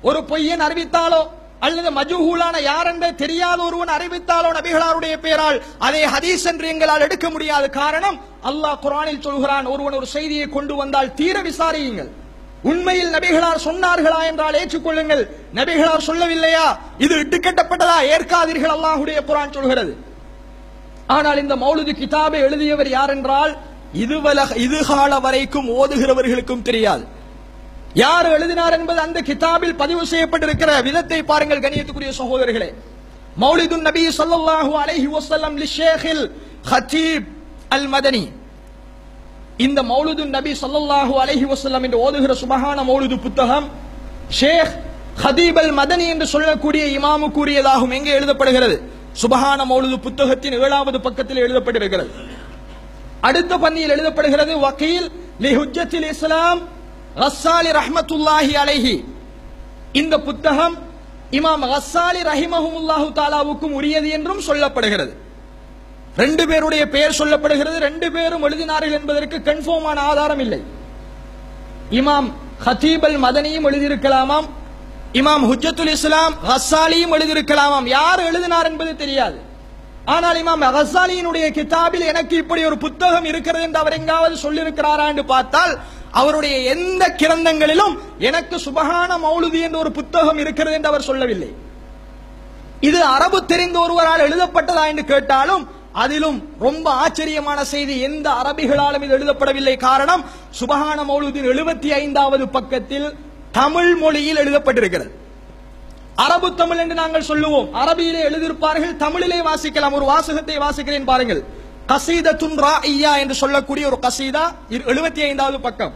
ஒரு பொய்யன் அறிவித்தாலோ அல்லது மஜூஹூலான யார் என்று தெரியாத ஒருவன் அறிவித்தாலோ நபிகளாருடைய பெயரால் அதை ஹதீஸ் என்று எங்களால் எடுக்க முடியாத காரணம் அல்லாஹ் குர்ஆனில் சொல்கிறான் ஒருவன் ஒரு செய்தியை கொண்டு வந்தால் தீர விசாரியுங்கள் உண்மையில் நபிகளார் சொன்னார்களா என்றால் ஏற்றுக்கொள்ளுங்கள் நபிகளார் சொல்லவில்லையா இது இட்டுக்கட்டப்பட்டதா ஏற்காதீர்கள் அல்லாஹ்வுடைய குர்ஆன் சொல்கிறது ஆனால் இந்த மௌலுது கிதாபை எழுதியவர் யார் என்றால் இதுவல இதுகால வரைக்கும் ஓதுகிறவர்களுக்கும் தெரியாது யார் எழுதினார் என்பது அந்த கிதாபில் பதிவு செய்யப்பட்டிருக்கிற விதத்தை பாருங்கள் கணியத்துக்குரிய சகோதரர்களே மௌலிதுன் நபி ஸல்லல்லாஹு அலைஹி வஸல்லம் லிஷேഖில் ஹத்தீப் அல் மதனி இந்த மௌலுதுன் நபி ஸல்லல்லாஹு அலைஹி வஸல்லம் என்று ஓதுகிற சுபஹான மௌலுது புத்தகம் ஷேக் ஹதீப் அல் மதனி என்று சொல்லக்கூடிய இமாமு கூறியதாகும் எங்கே எழுதப்படுகிறது சுபஹான மௌலுது புத்தகத்தின் ஏழாவது பக்கத்தில் எழுதப்பட்டிருக்கிறது அடுத்த பந்தியில் எழுதப்படுகிறது வக்கீல் லி ஹுஜ்ஜத்தில் இஸ்லாம் ரஸ்ஸாலி ரஹ்மத்துல்லாஹி அலைஹி இந்த புத்தகம் இமாம் ரஸ்ஸாலி ரஹிமஹுமுல்லாஹு தாலாவுக்கும் உரியது என்றும் சொல்லப்படுகிறது ரெண்டு பேருடைய பெயர் சொல்லப்படுகிறது ரெண்டு பேரும் எழுதினார்கள் என்பதற்கு கன்ஃபார்மான ஆதாரம் இல்லை இமாம் ஹதீப் அல் மதனியும் எழுதியிருக்கலாமாம் இமாம் ஹுஜ்ஜத்துல் இஸ்லாம் ஹஸ்ஸாலியும் எழுதியிருக்கலாமாம் யார் எழுதினார் என்பது தெரியாது ஆனால் இமாம் ஹஸ்ஸாலியினுடைய கிதாபில் எனக்கு இப்படி ஒரு புத்தகம் இருக்கிறது என்று அவர் எங்காவது சொல்லியிருக்கிறாரா என்று பார்த்தால் அவருடைய எந்த கிரந்தங்களிலும் எனக்கு சுபஹான மௌலுதி என்ற ஒரு புத்தகம் இருக்கிறது என்று அவர் சொல்லவில்லை இது அரபு தெரிந்த ஒருவரால் எழுதப்பட்டதா என்று கேட்டாலும் அதிலும் ரொம்ப ஆச்சரியமான செய்தி எந்த அரபிகளாலும் இது எழுதப்படவில்லை காரணம் சுபஹான மௌலுதின் எழுபத்தி ஐந்தாவது பக்கத்தில் தமிழ் மொழியில் எழுதப்பட்டிருக்கிறது அரபு தமிழ் என்று நாங்கள் சொல்லுவோம் அரபியிலே எழுதியிருப்பார்கள் தமிழிலே வாசிக்கலாம் ஒரு வாசகத்தை வாசிக்கிறேன் பாருங்கள் கசீதத்துன் ராஇயா என்று சொல்லக்கூடிய ஒரு கசீதா எழுபத்தி ஐந்தாவது பக்கம்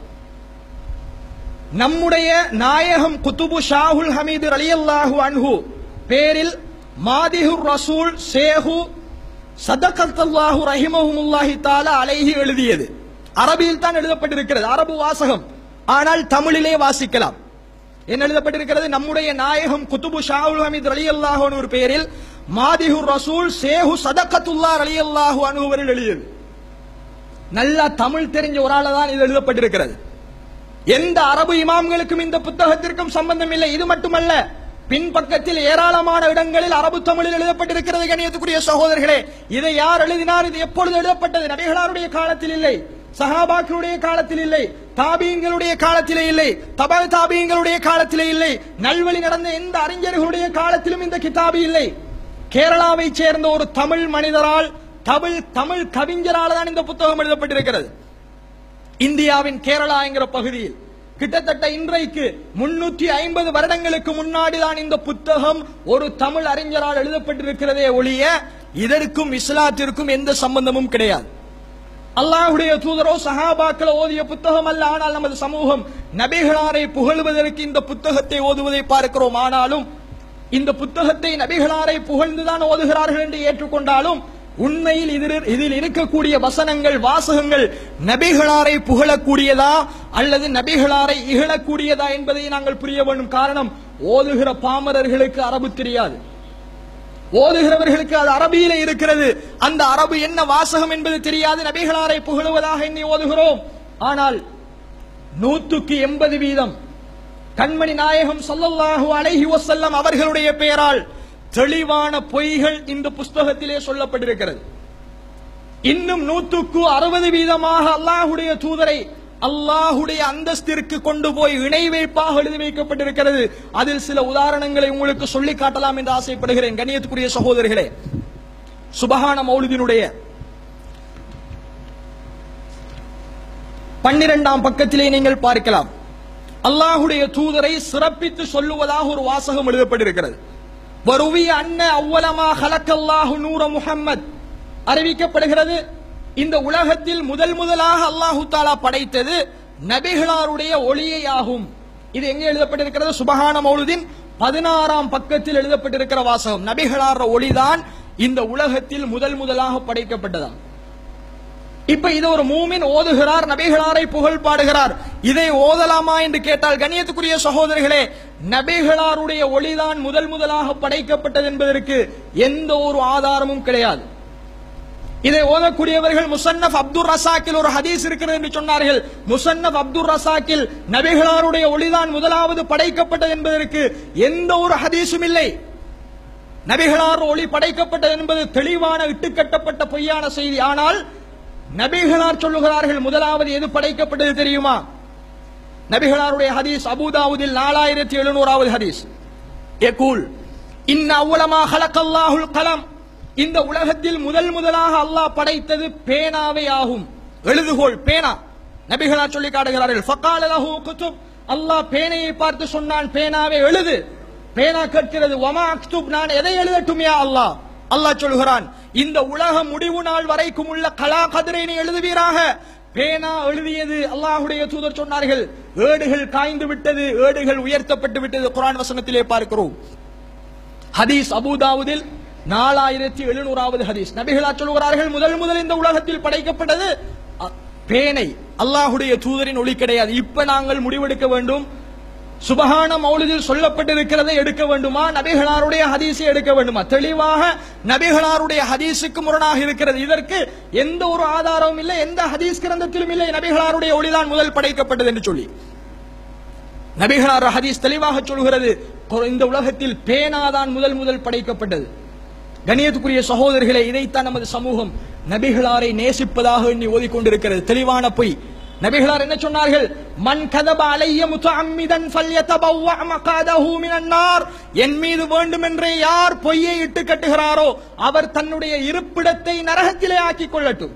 நம்முடைய நாயகம் குத்துபு ஷாஹுல் ஹமீது ரலியல்லாஹு அன்ஹு பேரில் மாதிஹுர் ரசூல் சேஹு சதகத்தல்லாஹு ரஹிமஹுமுல்லாஹி தாலா அலைஹி எழுதியது அரபியில் தான் எழுதப்பட்டிருக்கிறது அரபு வாசகம் ஆனால் தமிழிலே வாசிக்கலாம் என்ன எழுதப்பட்டிருக்கிறது நம்முடைய நாயகம் குத்துபு ஷாஹுல் ஹமீது ரலியல்லாஹு அன்ஹு ஒரு பேரில் மாதிஹுர் ரசூல் சேஹு சதகத்துல்லா ரலியல்லாஹு அன்ஹு அவர்கள் எழுதியது நல்லா தமிழ் தெரிஞ்ச ஒரு ஆள தான் இது எழுதப்பட்டிருக்கிறது எந்த அரபு இமாம்களுக்கும் இந்த புத்தகத்திற்கும் சம்பந்தம் இல்லை இது மட்டுமல்ல பின்பக்கத்தில் ஏராளமான இடங்களில் அரபு தமிழில் எழுதப்பட்டிருக்கிறது கணியத்துக்குரிய சகோதரர்களே இதை யார் எழுதினார் இது எப்பொழுது எழுதப்பட்டது நபிகளாருடைய காலத்தில் இல்லை சஹாபாக்களுடைய காலத்தில் இல்லை தாபியங்களுடைய காலத்திலே இல்லை தபல் தாபியங்களுடைய காலத்திலே இல்லை நல்வழி நடந்த எந்த அறிஞர்களுடைய காலத்திலும் இந்த கிதாபு இல்லை கேரளாவை சேர்ந்த ஒரு தமிழ் மனிதரால் தமிழ் தமிழ் கவிஞரால் தான் இந்த புத்தகம் எழுதப்பட்டிருக்கிறது இந்தியாவின் கேரளா என்கிற பகுதியில் கிட்டத்தட்ட இன்றைக்கு முன்னூற்றி ஐம்பது வருடங்களுக்கு முன்னாடி தான் இந்த புத்தகம் ஒரு தமிழ் அறிஞரால் எழுதப்பட்டிருக்கிறதே ஒழிய இதற்கும் இஸ்லாத்திற்கும் எந்த சம்பந்தமும் கிடையாது அல்லாஹுடைய தூதரோ சஹாபாக்கள் ஓதிய புத்தகம் அல்ல ஆனால் நமது சமூகம் நபிகளாரை புகழ்வதற்கு இந்த புத்தகத்தை ஓதுவதை பார்க்கிறோம் ஆனாலும் இந்த புத்தகத்தை நபிகளாரை புகழ்ந்துதான் ஓதுகிறார்கள் என்று ஏற்றுக்கொண்டாலும் உண்மையில் இதில் இதில் இருக்கக்கூடிய வசனங்கள் வாசகங்கள் நபிகளாரை புகழக்கூடியதா அல்லது நபிகளாரை இகழக்கூடியதா என்பதை நாங்கள் புரிய வேண்டும் காரணம் ஓதுகிற பாமரர்களுக்கு அரபு தெரியாது ஓதுகிறவர்களுக்கு அது அரபியில இருக்கிறது அந்த அரபு என்ன வாசகம் என்பது தெரியாது நபிகளாரை புகழுவதாக எண்ணி ஓதுகிறோம் ஆனால் நூற்றுக்கு எண்பது வீதம் கண்மணி நாயகம் ஸல்லல்லாஹு அலைஹி வஸல்லம் அவர்களுடைய பெயரால் தெளிவான பொய்கள் இந்த புஸ்தகத்திலே சொல்லப்பட்டிருக்கிறது இன்னும் நூற்றுக்கு அறுபது வீதமாக அல்லாஹுடைய தூதரை அல்லாஹுடைய அந்தஸ்திற்கு கொண்டு போய் இணை வைப்பாக எழுதி வைக்கப்பட்டிருக்கிறது அதில் சில உதாரணங்களை உங்களுக்கு சொல்லி காட்டலாம் என்று ஆசைப்படுகிறேன் கண்ணியத்துக்குரிய சகோதரர்களே சுபஹான மௌலிதினுடைய பன்னிரெண்டாம் பக்கத்திலே நீங்கள் பார்க்கலாம் அல்லாஹுடைய தூதரை சிறப்பித்து சொல்லுவதாக ஒரு வாசகம் எழுதப்பட்டிருக்கிறது வருவிய அன்ன அவ்வலமா ஹலக்கல்லாஹு நூற முஹம்மத் அறிவிக்கப்படுகிறது இந்த உலகத்தில் முதல் முதலாக அல்லாஹு தாலா படைத்தது நபிகளாருடைய ஒளியை ஆகும் இது எங்கே எழுதப்பட்டிருக்கிறது சுபஹான மௌலுதின் பதினாறாம் பக்கத்தில் எழுதப்பட்டிருக்கிற வாசகம் நபிகளார் ஒளிதான் இந்த உலகத்தில் முதல் முதலாக படைக்கப்பட்டதாம் இப்ப இது ஒரு மூமின் ஓதுகிறார் நபிகளாரை புகழ் பாடுகிறார் இதை ஓதலாமா என்று கேட்டால் கண்ணியத்துக்குரிய சகோதரர்களே நபிகளாருடைய ஒளிதான் முதல் முதலாக படைக்கப்பட்டது என்பதற்கு எந்த ஒரு ஆதாரமும் கிடையாது இதை ஓதக்கூடியவர்கள் முசன்னப் அப்துல் ரசாக்கில் ஒரு ஹதீஸ் இருக்கிறது என்று சொன்னார்கள் முசன்னப் அப்துல் ரசாக்கில் நபிகளாருடைய ஒளிதான் முதலாவது படைக்கப்பட்டது என்பதற்கு எந்த ஒரு ஹதீஸும் இல்லை நபிகளார் ஒளி படைக்கப்பட்டது என்பது தெளிவான இட்டுக்கட்டப்பட்ட பொய்யான செய்தி ஆனால் நபிகளார் சொல்லுகிறார்கள் முதலாவது எது படைக்கப்பட்டது தெரியுமா நபிகளாருடைய ஹதீஸ் அபுதாவுதில் நாலாயிரத்தி எழுநூறாவது ஹதீஸ் எகூல் இன்ன அவ்வளமா ஹலக்கல்லாஹுல் கலம் இந்த உலகத்தில் முதல் முதலாக அல்லாஹ் படைத்தது பேனாவே ஆகும் எழுதுகோள் பேனா நபிகளார் சொல்லி காட்டுகிறார்கள் ஃபக்கால லஹு குத்துப் அல்லாஹ் பேனையை பார்த்து சொன்னான் பேனாவே எழுது பேனா கேட்கிறது வமா அக்துப் நான் எதை எழுதட்டும் யா அல்லாஹ் அல்லாஹ் சொல்கிறான் இந்த உலக முடிவு நாள் வரைக்கும் உள்ள கலா கதிரை எழுதுவீராக பேனா எழுதியது அல்லாஹுடைய தூதர் சொன்னார்கள் ஏடுகள் காய்ந்து விட்டது ஏடுகள் உயர்த்தப்பட்டு விட்டது குரான் வசனத்திலே பார்க்கிறோம் ஹதீஸ் அபுதாவுதில் நாலாயிரத்தி எழுநூறாவது ஹதீஸ் நபிகளா சொல்கிறார்கள் முதல் முதல் இந்த உலகத்தில் படைக்கப்பட்டது அ, பேனை அல்லாஹுடைய தூதரின் ஒளி கிடையாது இப்ப நாங்கள் முடிவெடுக்க வேண்டும் சுபஹான மௌலிதில் சொல்லப்பட்டிருக்கிறதை எடுக்க வேண்டுமா நபிகளாருடைய ஹதீஸை எடுக்க வேண்டுமா தெளிவாக நபிகளாருடைய ஹதீஸுக்கு முரணாக இருக்கிறது இதற்கு எந்த ஒரு ஆதாரமும் இல்லை எந்த ஹதீஸ் கிரந்தத்திலும் இல்லை நபிகளாருடைய ஒளிதான் முதல் படைக்கப்பட்டது என்று சொல்லி நபிகளார் ஹதீஸ் தெளிவாக சொல்கிறது கொ- இந்த உலகத்தில் பேனாதான் முதல் முதல் படைக்கப்பட்டது கணியத்துக்குரிய சகோதரர்களே இதைத்தான் நமது சமூகம் நபிகளாரை நேசிப்பதாக எண்ணி ஓதிக்கொண்டிருக்கிறது தெளிவான பொய் நபிகளார் என்ன சொன்னார்கள் மன் கதப அலைய முத்தஅம்மிதன் ஃபல்யதபவ்வ மகாதஹு மினன் நார் என் மீது வேண்டுமென்றே யார் பொய்யை இட்டு கட்டுகிறாரோ அவர் தன்னுடைய இருப்பிடத்தை நரகத்திலே ஆக்கிக் கொள்ளட்டும்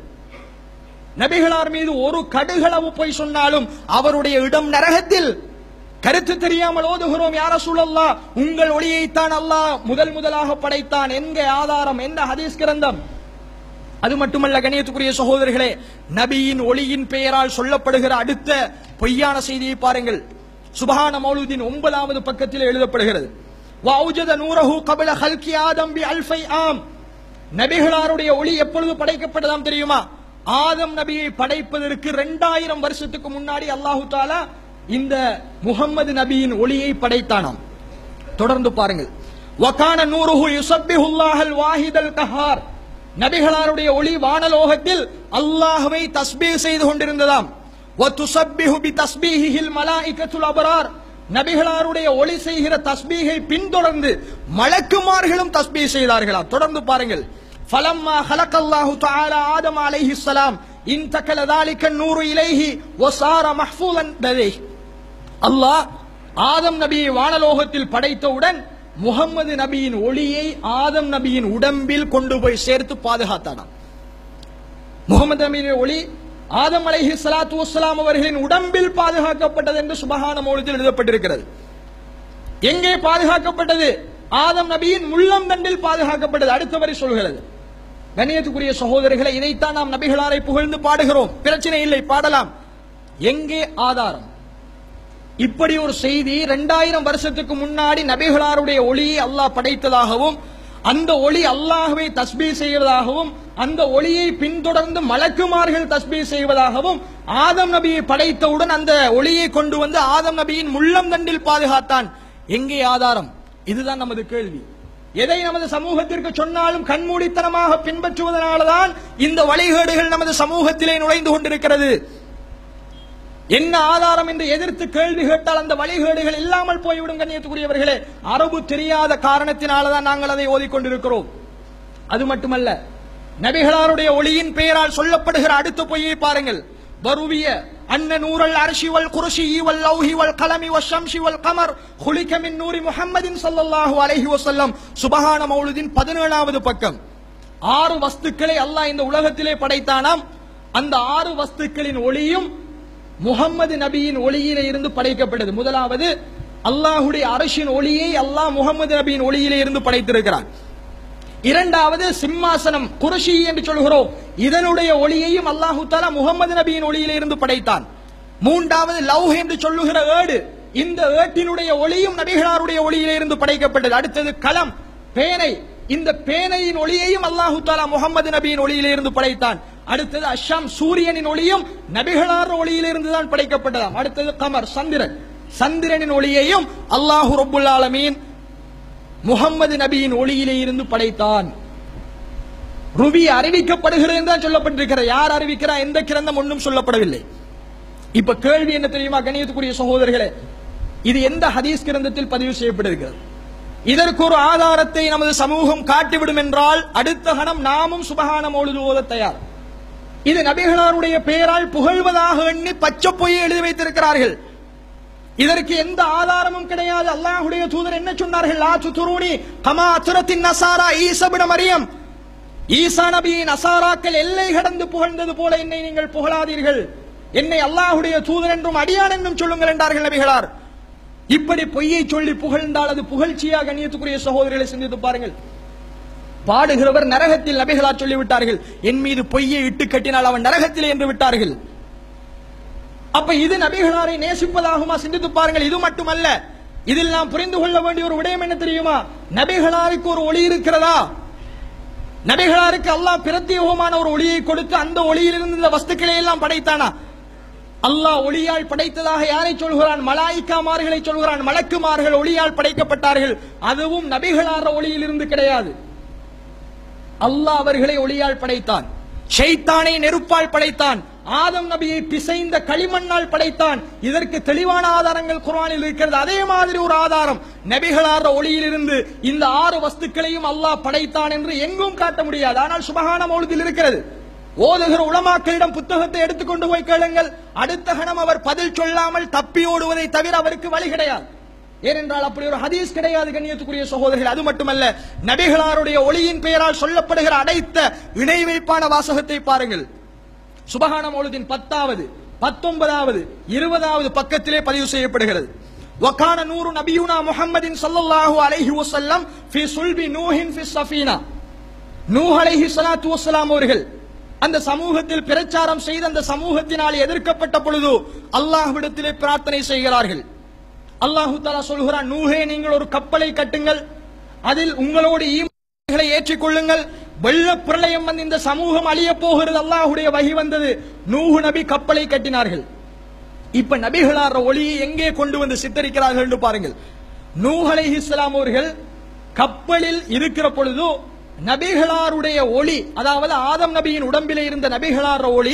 நபிகளார் மீது ஒரு கடுகளவு பொய் சொன்னாலும் அவருடைய இடம் நரகத்தில் கருத்து தெரியாமல் ஓதுகிறோம் யார சூழல்லா உங்கள் ஒளியைத்தான் அல்லாஹ் முதல் முதலாக படைத்தான் எங்க ஆதாரம் என்ன ஹதீஸ் கிரந்தம் அது மட்டுமல்ல கணியத்துக்குரிய சகோதரர்களே நபியின் ஒளியின் பெயரால் சொல்லப்படுகிற அடுத்த பொய்யான செய்தியை பாருங்கள் சுபஹான மௌலூதின் ஒன்பதாவது பக்கத்தில் எழுதப்படுகிறது வௌஜத நூரஹு கபில ஹல்கி ஆதம் பி அல்ஃபை ஆம் நபிகளாருடைய ஒளி எப்பொழுது படைக்கப்பட்டதாம் தெரியுமா ஆதம் நபியை படைப்பதற்கு இரண்டாயிரம் வருஷத்துக்கு முன்னாடி அல்லாஹு தாலா இந்த முகம்மது நபியின் ஒளியை படைத்தானாம் தொடர்ந்து பாருங்கள் வகான நூறுஹு யுசப்பிஹுல்லாஹல் வாஹிதல் கஹார் நபிகளாருடைய ஒளி வானலோகத்தில் அல்லாஹ்வை தஸ்பீஹ் செய்து கொண்டிருந்ததாம் வதுசப்பிஹு பி தஸ்பீஹில் மலாயிகத்துல் அபரார் நபிகளாருடைய ஒளி செய்கிற தஸ்பீகை பின்தொடர்ந்து மலக்குமார்களும் தஸ்பீஹ் செய்தார்களாம் தொடர்ந்து பாருங்கள் ஃபலம்மா ஹலக்கல்லாஹு தஆலா ஆதம் அலைஹிஸ்ஸலாம் இன்தகல ذلك النور இலைஹி வசார மஹ்ஃபூலன் லதைஹ் அல்லாஹ் ஆதம் நபியை வானலோகத்தில் படைத்தவுடன் முகம்மது நபியின் ஒளியை ஆதம் நபியின் உடம்பில் கொண்டு போய் சேர்த்து பாதுகாத்தானாம் முகமது நபியின் ஒளி ஆதம் அலைஹி ஸலாத்து வஸ்ஸலாம் அவர்களின் உடம்பில் பாதுகாக்கப்பட்டது என்று சுபஹான மௌலித்தில் எழுதப்பட்டிருக்கிறது எங்கே பாதுகாக்கப்பட்டது ஆதம் நபியின் முள்ளம் தண்டில் பாதுகாக்கப்பட்டது அடுத்த வரை சொல்கிறது கண்ணியத்துக்குரிய சகோதரர்களை இதைத்தான் நாம் நபிகளாரை புகழ்ந்து பாடுகிறோம் பிரச்சனை இல்லை பாடலாம் எங்கே ஆதாரம் இப்படி ஒரு செய்தி இரண்டாயிரம் வருஷத்துக்கு முன்னாடி நபிகளாருடைய ஒளியை அல்லாஹ் படைத்ததாகவும் அந்த ஒளி அல்லாஹ்வை தஸ்பீ செய்வதாகவும் அந்த ஒளியை பின்தொடர்ந்து மலக்குமார்கள் தஸ்பீ செய்வதாகவும் ஆதம் நபியை படைத்தவுடன் அந்த ஒளியை கொண்டு வந்து ஆதம் நபியின் முள்ளம் தண்டில் பாதுகாத்தான் எங்கே ஆதாரம் இதுதான் நமது கேள்வி எதை நமது சமூகத்திற்கு சொன்னாலும் கண்மூடித்தனமாக பின்பற்றுவதனாலதான் இந்த வழிகேடுகள் நமது சமூகத்திலே நுழைந்து கொண்டிருக்கிறது என்ன ஆதாரம் என்று எதிர்த்து கேள்வி கேட்டால் அந்த வழிகேடுகள் இல்லாமல் போய்விடும் கண்ணியத்துக்குரியவர்களே அரபு தெரியாத காரணத்தினாலதான் நாங்கள் அதை ஓதிக்கொண்டிருக்கிறோம் அது மட்டுமல்ல நபிகளாருடைய ஒளியின் பெயரால் சொல்லப்படுகிற அடுத்த பொய்யை பாருங்கள் வருவிய அன்ன நூரல் அரிசி வல் குருசி வல் லௌஹி வல் கலமி வல் ஷம்ஷி வல் கமர் குலிக மின் நூரி முஹம்மதின் ஸல்லல்லாஹு அலைஹி வஸல்லம் சுபஹான மௌலுதின் 17வது பக்கம் ஆறு வஸ்துக்களை அல்லாஹ் இந்த உலகத்திலே படைத்தானாம் அந்த ஆறு வஸ்துக்களின் ஒளியும் முகம்மது நபியின் ஒளியிலே இருந்து படைக்கப்பட்டது முதலாவது அல்லாஹுடைய அரசின் ஒளியை அல்லாஹ் முகமது நபியின் ஒளியிலே இருந்து படைத்திருக்கிறான் இரண்டாவது சிம்மாசனம் குருஷி என்று சொல்கிறோம் இதனுடைய ஒளியையும் அல்லாஹு தாலா முகமது நபியின் ஒளியிலே இருந்து படைத்தான் மூன்றாவது லவ் என்று சொல்லுகிற ஏடு இந்த ஏட்டினுடைய ஒளியும் நபிகளாருடைய ஒளியிலே இருந்து படைக்கப்பட்டது அடுத்தது களம் பேனை இந்த பேனையின் ஒளியையும் அல்லாஹு தாலா முகமது நபியின் ஒளியிலே இருந்து படைத்தான் அடுத்தது அஷாம் சூரியனின் ஒளியும் நபிகளார் ஒளியிலிருந்து தான் படைக்கப்பட்டதாம் அடுத்தது கமர் சந்திரன் சந்திரனின் ஒளியையும் அல்லாஹு ரப்புல் ஆலமீன் முகம்மது நபியின் ஒளியிலே இருந்து படைத்தான் ருவி அறிவிக்கப்படுகிறது என்று தான் சொல்லப்பட்டிருக்கிறது யார் அறிவிக்கிறா எந்த கிரந்தம் ஒன்றும் சொல்லப்படவில்லை இப்ப கேள்வி என்ன தெரியுமா கணியத்துக்குரிய சகோதரர்களே இது எந்த ஹதீஸ் கிரந்தத்தில் பதிவு செய்யப்பட்டிருக்கிறது இதற்கு ஒரு ஆதாரத்தை நமது சமூகம் காட்டிவிடும் என்றால் அடுத்த கணம் நாமும் சுபகான மௌலுது ஓத தயார் இது நபிகளாருடைய பெயரால் புகழ்வதாக எண்ணி பச்சை பொய்யை எழுதி வைத்திருக்கிறார்கள் இதற்கு எந்த ஆதாரமும் கிடையாது அல்லாஹ்வுடைய தூதர் என்ன சொன்னார்கள் லா துருணி கமா அசுரத்தின் நசாரா ஈசபிட மரியம் ஈசா நபியின் அசாராக்கள் எல்லை கடந்து புகழ்ந்தது போல என்னை நீங்கள் புகழாதீர்கள் என்னை அல்லாஹ்வுடைய தூதர் என்றும் அடியான் என்றும் சொல்லுங்கள் என்றார்கள் நபிகளார் இப்படி பொய்யை சொல்லி புகழ்ந்தால் அது புகழ்ச்சியா கண்ணியத்துக்குரிய சகோதரர்களை சிந்தித்து பாருங்கள் பாடுகிறவர் நரகத்தில் நபிகளா சொல்லிவிட்டார்கள் என் மீது பொய்யை இட்டு கட்டினால் அவன் நரகத்தில் என்று விட்டார்கள் அப்ப இது நபிகளாரை நேசிப்பதாகுமா சிந்தித்து பாருங்கள் இது மட்டுமல்ல இதில் நாம் புரிந்து கொள்ள வேண்டிய ஒரு விடயம் என்ன தெரியுமா நபிகளாருக்கு ஒரு ஒளி இருக்கிறதா நபிகளாருக்கு அல்லாஹ் பிரத்யேகமான ஒரு ஒளியை கொடுத்து அந்த ஒளியிலிருந்து இந்த வஸ்துக்களை எல்லாம் படைத்தானா அல்லாஹ் ஒளியால் படைத்ததாக யாரை சொல்கிறான் மலாய்க்காமார்களை சொல்கிறான் மலக்குமார்கள் ஒளியால் படைக்கப்பட்டார்கள் அதுவும் நபிகளார ஒளியிலிருந்து கிடையாது அல்லாஹ் அவர்களை ஒளியால் படைத்தான் ஷைத்தானை நெருப்பால் படைத்தான் ஆதம் நபியை பிசைந்த களிமண்ணால் படைத்தான் இதற்கு தெளிவான ஆதாரங்கள் குர்ஆனில் இருக்கிறது அதே மாதிரி ஒரு ஆதாரம் நபிகளார ஒளியிலிருந்து இந்த ஆறு வஸ்துக்களையும் அல்லாஹ் படைத்தான் என்று எங்கும் காட்ட முடியாது ஆனால் சுபகான மௌலத்தில் இருக்கிறது ஓதுகிற உலமாக்களிடம் புத்தகத்தை எடுத்துக்கொண்டு போய் கேளுங்கள் அடுத்த கணம் அவர் பதில் சொல்லாமல் தப்பி ஓடுவதை தவிர அவருக்கு வழி கிடையாது ஏனென்றால் அப்படி ஒரு ஹதீஸ் கிடையாது கண்ணியத்துக்குரிய சகோதரர்கள் அது மட்டுமல்ல நபிகளாருடைய ஒளியின் பெயரால் சொல்லப்படுகிற அடைத்த இணை வைப்பான வாசகத்தை பாருங்கள் சுபஹான மௌலுதின் பத்தாவது பத்தொன்பதாவது இருபதாவது பக்கத்திலே பதிவு செய்யப்படுகிறது வக்கான நூறு நபியுனா முஹம்மதின் ஸல்லல்லாஹு அலைஹி வஸல்லம் ஃபி சுல்பி நூஹின் ஃபி ஸஃபீனா நூஹ் அலைஹி ஸலாத்து வஸ்ஸலாம் அவர்கள் அந்த சமூகத்தில் பிரச்சாரம் செய்து அந்த சமூகத்தினால் எதிர்க்கப்பட்ட பொழுது அல்லாஹ்விடத்திலே பிரார்த்தனை செய்கிறார்கள் அல்லாஹு தஆலா சொல்கிறான் நூஹே நீங்கள் ஒரு கப்பலை கட்டுங்கள் அதில் உங்களோடு ஈமான்களை ஏற்றிக்கொள்ளுங்கள் வெள்ள பிரளயம் வந்து இந்த சமூகம் அழிய போகிறது அல்லாஹ்வுடைய வகி வந்தது நூஹு நபி கப்பலை கட்டினார்கள் இப்ப நபிகளார் ஒளியை எங்கே கொண்டு வந்து சித்தரிக்கிறார்கள் என்று பாருங்கள் நூஹ் அலைஹிஸ்ஸலாம் அவர்கள் கப்பலில் இருக்கிற பொழுது நபிகளாருடைய ஒளி அதாவது ஆதம் நபியின் உடம்பிலே இருந்த நபிகளார் ஒளி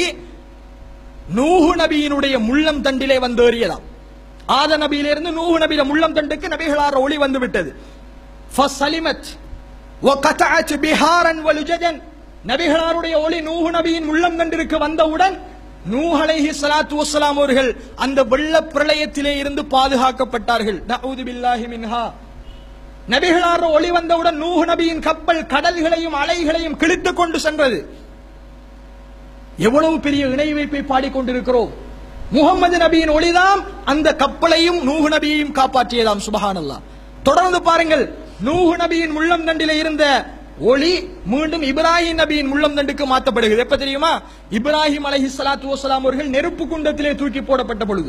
நூஹு நபியினுடைய முள்ளம் தண்டிலே வந்து ஏறியதாம் ஆத நபியிலிருந்து நூஹு நபியில முள்ளம் தண்டுக்கு நபிகளார் ஒளி வந்து விட்டது ஃபசலிமத் وقطعت بهارا ولججا நபிகளாருடைய ஒளி நூஹு நபியின் உள்ளம் கண்டிருக்கு வந்தவுடன் நூஹ் அலைஹி ஸலாத்து வஸ்ஸலாம் அவர்கள் அந்த வெள்ள பிரளயத்திலே இருந்து பாதுகாக்கப்பட்டார்கள் நஊது பில்லாஹி மின்ஹா நபிகளார் ஒளி வந்தவுடன் நூஹ் நபியின் கப்பல் கடல்களையும் அலைகளையும் கிழித்துக் கொண்டு சென்றது எவ்வளவு பெரிய இணை வைப்பை பாடிக்கொண்டிருக்கிறோம் முகமது நபியின் ஒளிதாம் அந்த கப்பலையும் நூஹு நபியையும் காப்பாற்றியதாம் சுபஹானல்லாஹ் தொடர்ந்து பாருங்கள் நூஹு நபியின் முள்ளம் தண்டில இருந்த ஒளி மீண்டும் இப்ராஹிம் நபியின் முள்ளம் தண்டுக்கு மாற்றப்படுகிறது எப்ப தெரியுமா இப்ராஹிம் அலைஹி ஸலாத்து வஸலாம் அவர்கள் நெருப்பு குண்டத்திலே தூக்கி போடப்பட்ட பொழுது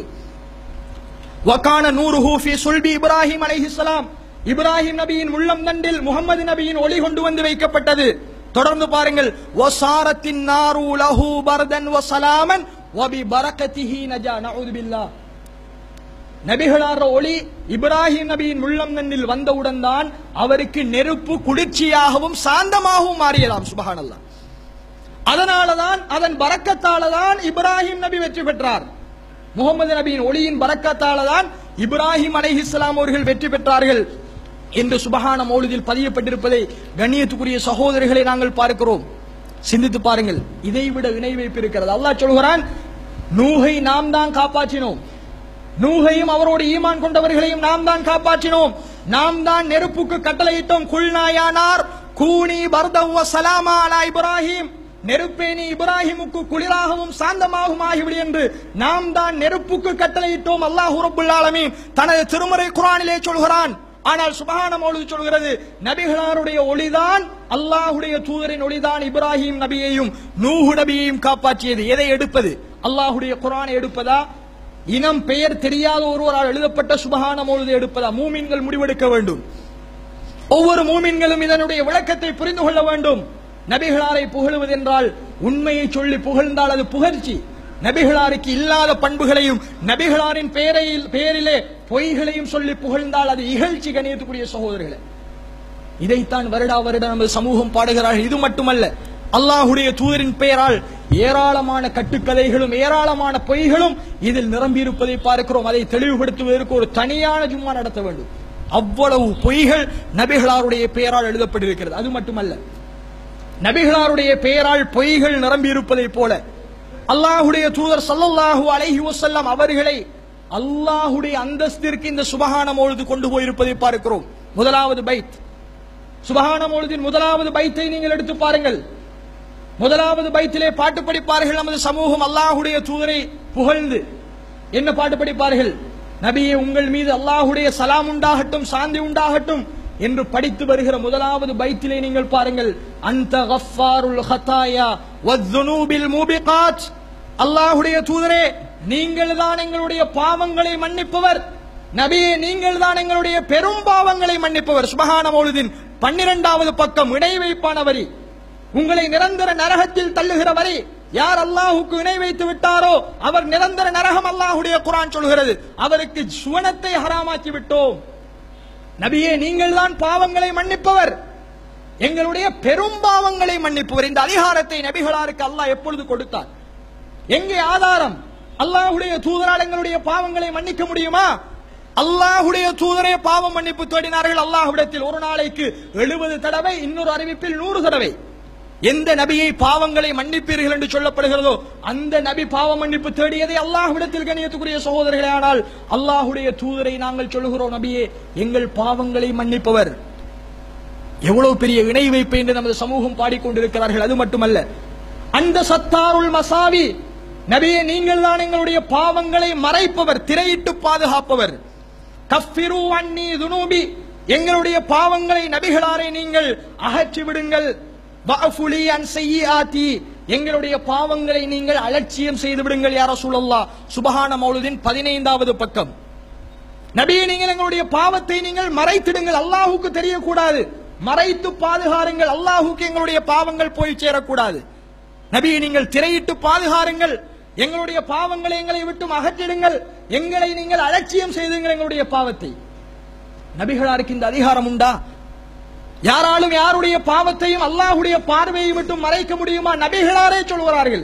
வகான நூறுஹு ஃபி சுல்பி இப்ராஹிம் அலைஹிஸ்ஸலாம் இப்ராஹிம் நபியின் முள்ளம் தண்டில் முகமது நபியின் ஒளி கொண்டு வந்து வைக்கப்பட்டது தொடர்ந்து பாருங்கள் வசாரத்தின் நாரு லஹு பர்தன் வசலாமன் வபி பரக்கத்திஹி நஜா நஊது பில்லாஹ் நபிகளார் ஒளி இப்ராஹிம் நபியின் உள்ளம் தன்னில் வந்தவுடன் தான் அவருக்கு நெருப்பு குளிர்ச்சியாகவும் சாந்தமாகவும் மாறியதாம் சுபஹானல்லாஹ் அதனாலதான் அதன் பறக்கத்தாலதான் இப்ராஹிம் நபி வெற்றி பெற்றார் முகமது நபியின் ஒளியின் பறக்கத்தாலதான் இப்ராஹிம் அலைஹிஸ்ஸலாம் அவர்கள் வெற்றி பெற்றார்கள் என்று சுபஹான மௌலிதில் பதியப்பட்டிருப்பதை கண்ணியத்துக்குரிய சகோதரிகளை நாங்கள் பார்க்கிறோம் சிந்தித்து பாருங்கள் இதைவிட இணை வைப்பு இருக்கிறது அல்லாஹ் சொல்கிறான் நூகை நாம் தான் காப்பாற்றினோம் நூகையும் அவரோடு ஈமான் கொண்டவர்களையும் நாம் தான் காப்பாற்றினோம் நாம் தான் நெருப்புக்கு கட்டளையிட்டோம் குல்நாயானார் கூனி பர்தம் வ சலாமா அலா இப்ராஹிம் நெருப்பே நீ இப்ராஹிமுக்கு குளிராகவும் சாந்தமாகவும் ஆகிவிடு என்று நாம் தான் நெருப்புக்கு கட்டளையிட்டோம் அல்லாஹ் ரப்புல் ஆலமீன் தனது திருமறை குரானிலே சொல்கிறான் ஆனால் சுபஹான மௌலிது சொல்கிறது நபிகளாருடைய ஒளிதான் அல்லாஹுடைய தூதரின் ஒளிதான் இப்ராஹிம் நபியையும் நூஹு நபியையும் காப்பாற்றியது எதை எடுப்பது அல்லாஹுடைய குரானை எடுப்பதா இனம் பெயர் தெரியாத ஒருவரால் எழுதப்பட்ட சுபஹான மௌலிதை எடுப்பதா மூமின்கள் முடிவெடுக்க வேண்டும் ஒவ்வொரு மூமின்களும் இதனுடைய விளக்கத்தை புரிந்து கொள்ள வேண்டும் நபிகளாரை புகழுவது என்றால் உண்மையை சொல்லி புகழ்ந்தால் அது புகழ்ச்சி நபிகளாருக்கு இல்லாத பண்புகளையும் நபிகளாரின் பெயரையில் பெயரிலே பொய்களையும் சொல்லி புகழ்ந்தால் அது இகழ்ச்சி கணியத்துக்குரிய சகோதரர்களே இதைத்தான் வருடா வருடம் நமது சமூகம் பாடுகிறார்கள் இது மட்டுமல்ல அல்லாஹுடைய தூதரின் பெயரால் ஏராளமான கட்டுக்கதைகளும் ஏராளமான பொய்களும் இதில் நிரம்பி இருப்பதை பார்க்கிறோம் அதை தெளிவுபடுத்துவதற்கு ஒரு தனியான ஜும்மா நடத்த வேண்டும் அவ்வளவு பொய்கள் நபிகளாருடைய பெயரால் எழுதப்பட்டிருக்கிறது அது மட்டுமல்ல நபிகளாருடைய பெயரால் பொய்கள் நிரம்பி இருப்பதைப் போல அல்லாஹுடைய தூதர் ஸல்லல்லாஹு அலைஹி வஸல்லம் அவர்களை அல்லாஹுடைய அந்தஸ்திற்கு இந்த சுபஹான மௌலிது கொண்டு போயிருப்பதை பார்க்கிறோம் முதலாவது பைத் சுபஹான மௌலிதின் முதலாவது பைத்தை நீங்கள் எடுத்து பாருங்கள் முதலாவது பைத்திலே பாட்டு படிப்பார்கள் நமது சமூகம் அல்லாஹுடைய தூதரை புகழ்ந்து என்ன பாட்டு படிப்பார்கள் நபியே உங்கள் மீது அல்லாஹுடைய சலாம் உண்டாகட்டும் சாந்தி உண்டாகட்டும் என்று படித்து வருகிற முதலாவது பைத்திலே நீங்கள் பாருங்கள் அந்த கஃபாருல் ஹதாயா வத்துனூபில் மூபிகாத் அல்லாஹுடைய தூதரே நீங்கள் தான் எங்களுடைய பாவங்களை மன்னிப்பவர் நபியே நீங்கள் தான் எங்களுடைய பெரும் பாவங்களை மன்னிப்பவர் சுபஹான மௌலிதின் பன்னிரெண்டாவது பக்கம் இணை வைப்பான வரி உங்களை நிரந்தர நரகத்தில் தள்ளுகிற வரை யார் அல்லாஹுக்கு இணை வைத்து விட்டாரோ அவர் நிரந்தர நரகம் அல்லாஹுடைய குரான் சொல்கிறது அவருக்கு சுவனத்தை ஹராமாக்கி விட்டோம் நபியே நீங்கள் தான் பாவங்களை மன்னிப்பவர் எங்களுடைய பெரும் பாவங்களை மன்னிப்பவர் இந்த அதிகாரத்தை நபிகளாருக்கு அல்லாஹ் எப்பொழுது கொடுத்தார் எங்கே ஆதாரம் அல்லாஹுடைய தூதரால் எங்களுடைய பாவங்களை மன்னிக்க முடியுமா அல்லாஹுடைய தூதரே பாவம் மன்னிப்பு தேடினார்கள் அல்லாஹ்விடத்தில் ஒரு நாளைக்கு எழுபது தடவை இன்னொரு அறிவிப்பில் நூறு தடவை எந்த நபியை பாவங்களை மன்னிப்பீர்கள் என்று சொல்லப்படுகிறதோ அந்த நபி பாவ மன்னிப்பு தேடியதை அல்லாஹ்விடத்தில் கணியத்துக்குரிய சகோதரர்களே ஆனால் அல்லாஹுடைய தூதரை நாங்கள் சொல்லுகிறோம் நபியே எங்கள் பாவங்களை மன்னிப்பவர் எவ்வளவு பெரிய இணை வைப்பு என்று நமது சமூகம் பாடிக்கொண்டிருக்கிறார்கள் அது மட்டுமல்ல அந்த சத்தாருள் மசாவி நபியே நீங்கள் தான் எங்களுடைய பாவங்களை மறைப்பவர் திரையிட்டு பாதுகாப்பவர் கஃபிரு அன்னி துனூபி எங்களுடைய பாவங்களை நபிகளாரை நீங்கள் அகற்றி விடுங்கள் வஅஃபுலி அன் செய்யாத்தி எங்களுடைய பாவங்களை நீங்கள் அலட்சியம் செய்து விடுங்கள் யார சூழல்லா சுபஹான மௌலுதின் பதினைந்தாவது பக்கம் நபியை நீங்கள் எங்களுடைய பாவத்தை நீங்கள் மறைத்திடுங்கள் அல்லாஹுக்கு தெரியக்கூடாது மறைத்து பாதுகாருங்கள் அல்லாஹுக்கு எங்களுடைய பாவங்கள் போய் சேரக்கூடாது நபியை நீங்கள் திரையிட்டு பாதுகாருங்கள் எங்களுடைய பாவங்களை எங்களை விட்டு அகற்றிடுங்கள் எங்களை நீங்கள் அலட்சியம் செய்துங்கள் எங்களுடைய பாவத்தை நபிகளாருக்கு இந்த அதிகாரம் உண்டா யாராலும் யாருடைய பாவத்தையும் அல்லாஹுடைய பார்வையை விட்டு மறைக்க முடியுமா நபிகளாரே சொல்கிறார்கள்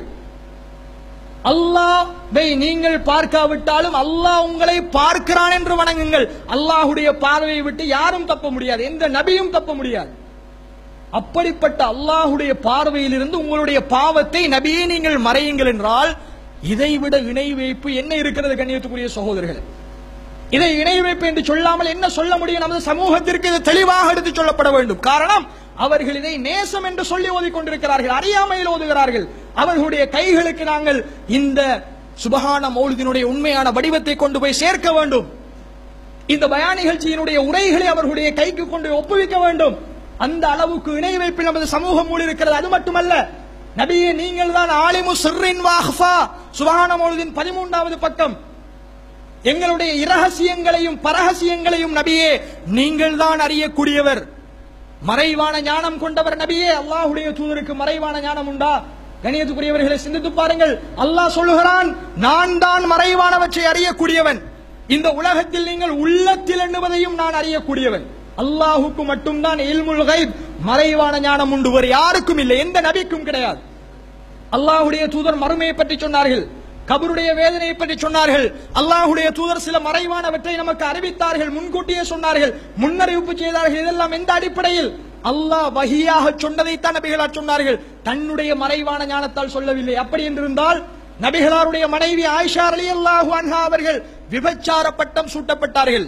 அல்லாஹ்வை நீங்கள் பார்க்காவிட்டாலும் அல்லாஹ் உங்களை பார்க்கிறான் என்று வணங்குங்கள் அல்லாஹுடைய பார்வையை விட்டு யாரும் தப்ப முடியாது எந்த நபியும் தப்ப முடியாது அப்படிப்பட்ட அல்லாஹுடைய பார்வையிலிருந்து உங்களுடைய பாவத்தை நபியை நீங்கள் மறையுங்கள் என்றால் இதைவிட இணை வைப்பு என்ன இருக்கிறது கண்ணியத்துக்குரிய சகோதரர்களே இதை இணை வைப்பு என்று சொல்லாமல் என்ன சொல்ல முடியும் நமது சமூகத்திற்கு இது தெளிவாக எடுத்து சொல்லப்பட வேண்டும் காரணம் அவர்கள் இதை நேசம் என்று சொல்லி ஓதிக்கொண்டிருக்கிறார்கள் அறியாமையில் ஓதுகிறார்கள் அவர்களுடைய கைகளுக்கு நாங்கள் இந்த சுபஹான மௌலிதினுடைய உண்மையான வடிவத்தை கொண்டு போய் சேர்க்க வேண்டும் இந்த பயான் நிகழ்ச்சியினுடைய உரைகளை அவர்களுடைய கைக்கு கொண்டு போய் ஒப்புவிக்க வேண்டும் அந்த அளவுக்கு இணை வைப்பில் நமது சமூகம் மூடி இருக்கிறது அது மட்டுமல்ல நபியே நீங்கள் தான் ஆலிமு சிர்ரின் வாஹ்ஃபா சுபஹான மௌலிதின் பதிமூன்றாவது பக்கம் எங்களுடைய இரகசியங்களையும் பரகசியங்களையும் நபியே நீங்கள் தான் அறியக்கூடியவர் மறைவான ஞானம் கொண்டவர் நபியே அல்லாஹுடைய தூதருக்கு மறைவான ஞானம் உண்டா கணியத்துக்குரியவர்களை சிந்தித்து பாருங்கள் அல்லாஹ் சொல்லுகிறான் நான் தான் மறைவானவற்றை அறியக்கூடியவன் இந்த உலகத்தில் நீங்கள் உள்ளத்தில் எண்ணுவதையும் நான் அறியக்கூடியவன் அல்லாஹுக்கு மட்டும்தான் இல்முல் கைப் மறைவான ஞானம் உண்டு வேறு யாருக்கும் இல்லை எந்த நபிக்கும் கிடையாது அல்லாஹுடைய தூதர் மறுமையை பற்றி சொன்னார்கள் கபருடைய வேதனையை பற்றி சொன்னார்கள் அல்லாஹுடைய தூதர் சில மறைவானவற்றை நமக்கு அறிவித்தார்கள் முன்கூட்டியே சொன்னார்கள் முன்னறிவிப்பு செய்தார்கள் இதெல்லாம் எந்த அடிப்படையில் அல்லாஹ் வகியாக சொன்னதைத்தான் நபிகளார் சொன்னார்கள் தன்னுடைய மறைவான ஞானத்தால் சொல்லவில்லை அப்படி என்றிருந்தால் நபிகளாருடைய மனைவி ஆயிஷா அலி அல்லாஹு அன்ஹா அவர்கள் விபச்சார பட்டம் சூட்டப்பட்டார்கள்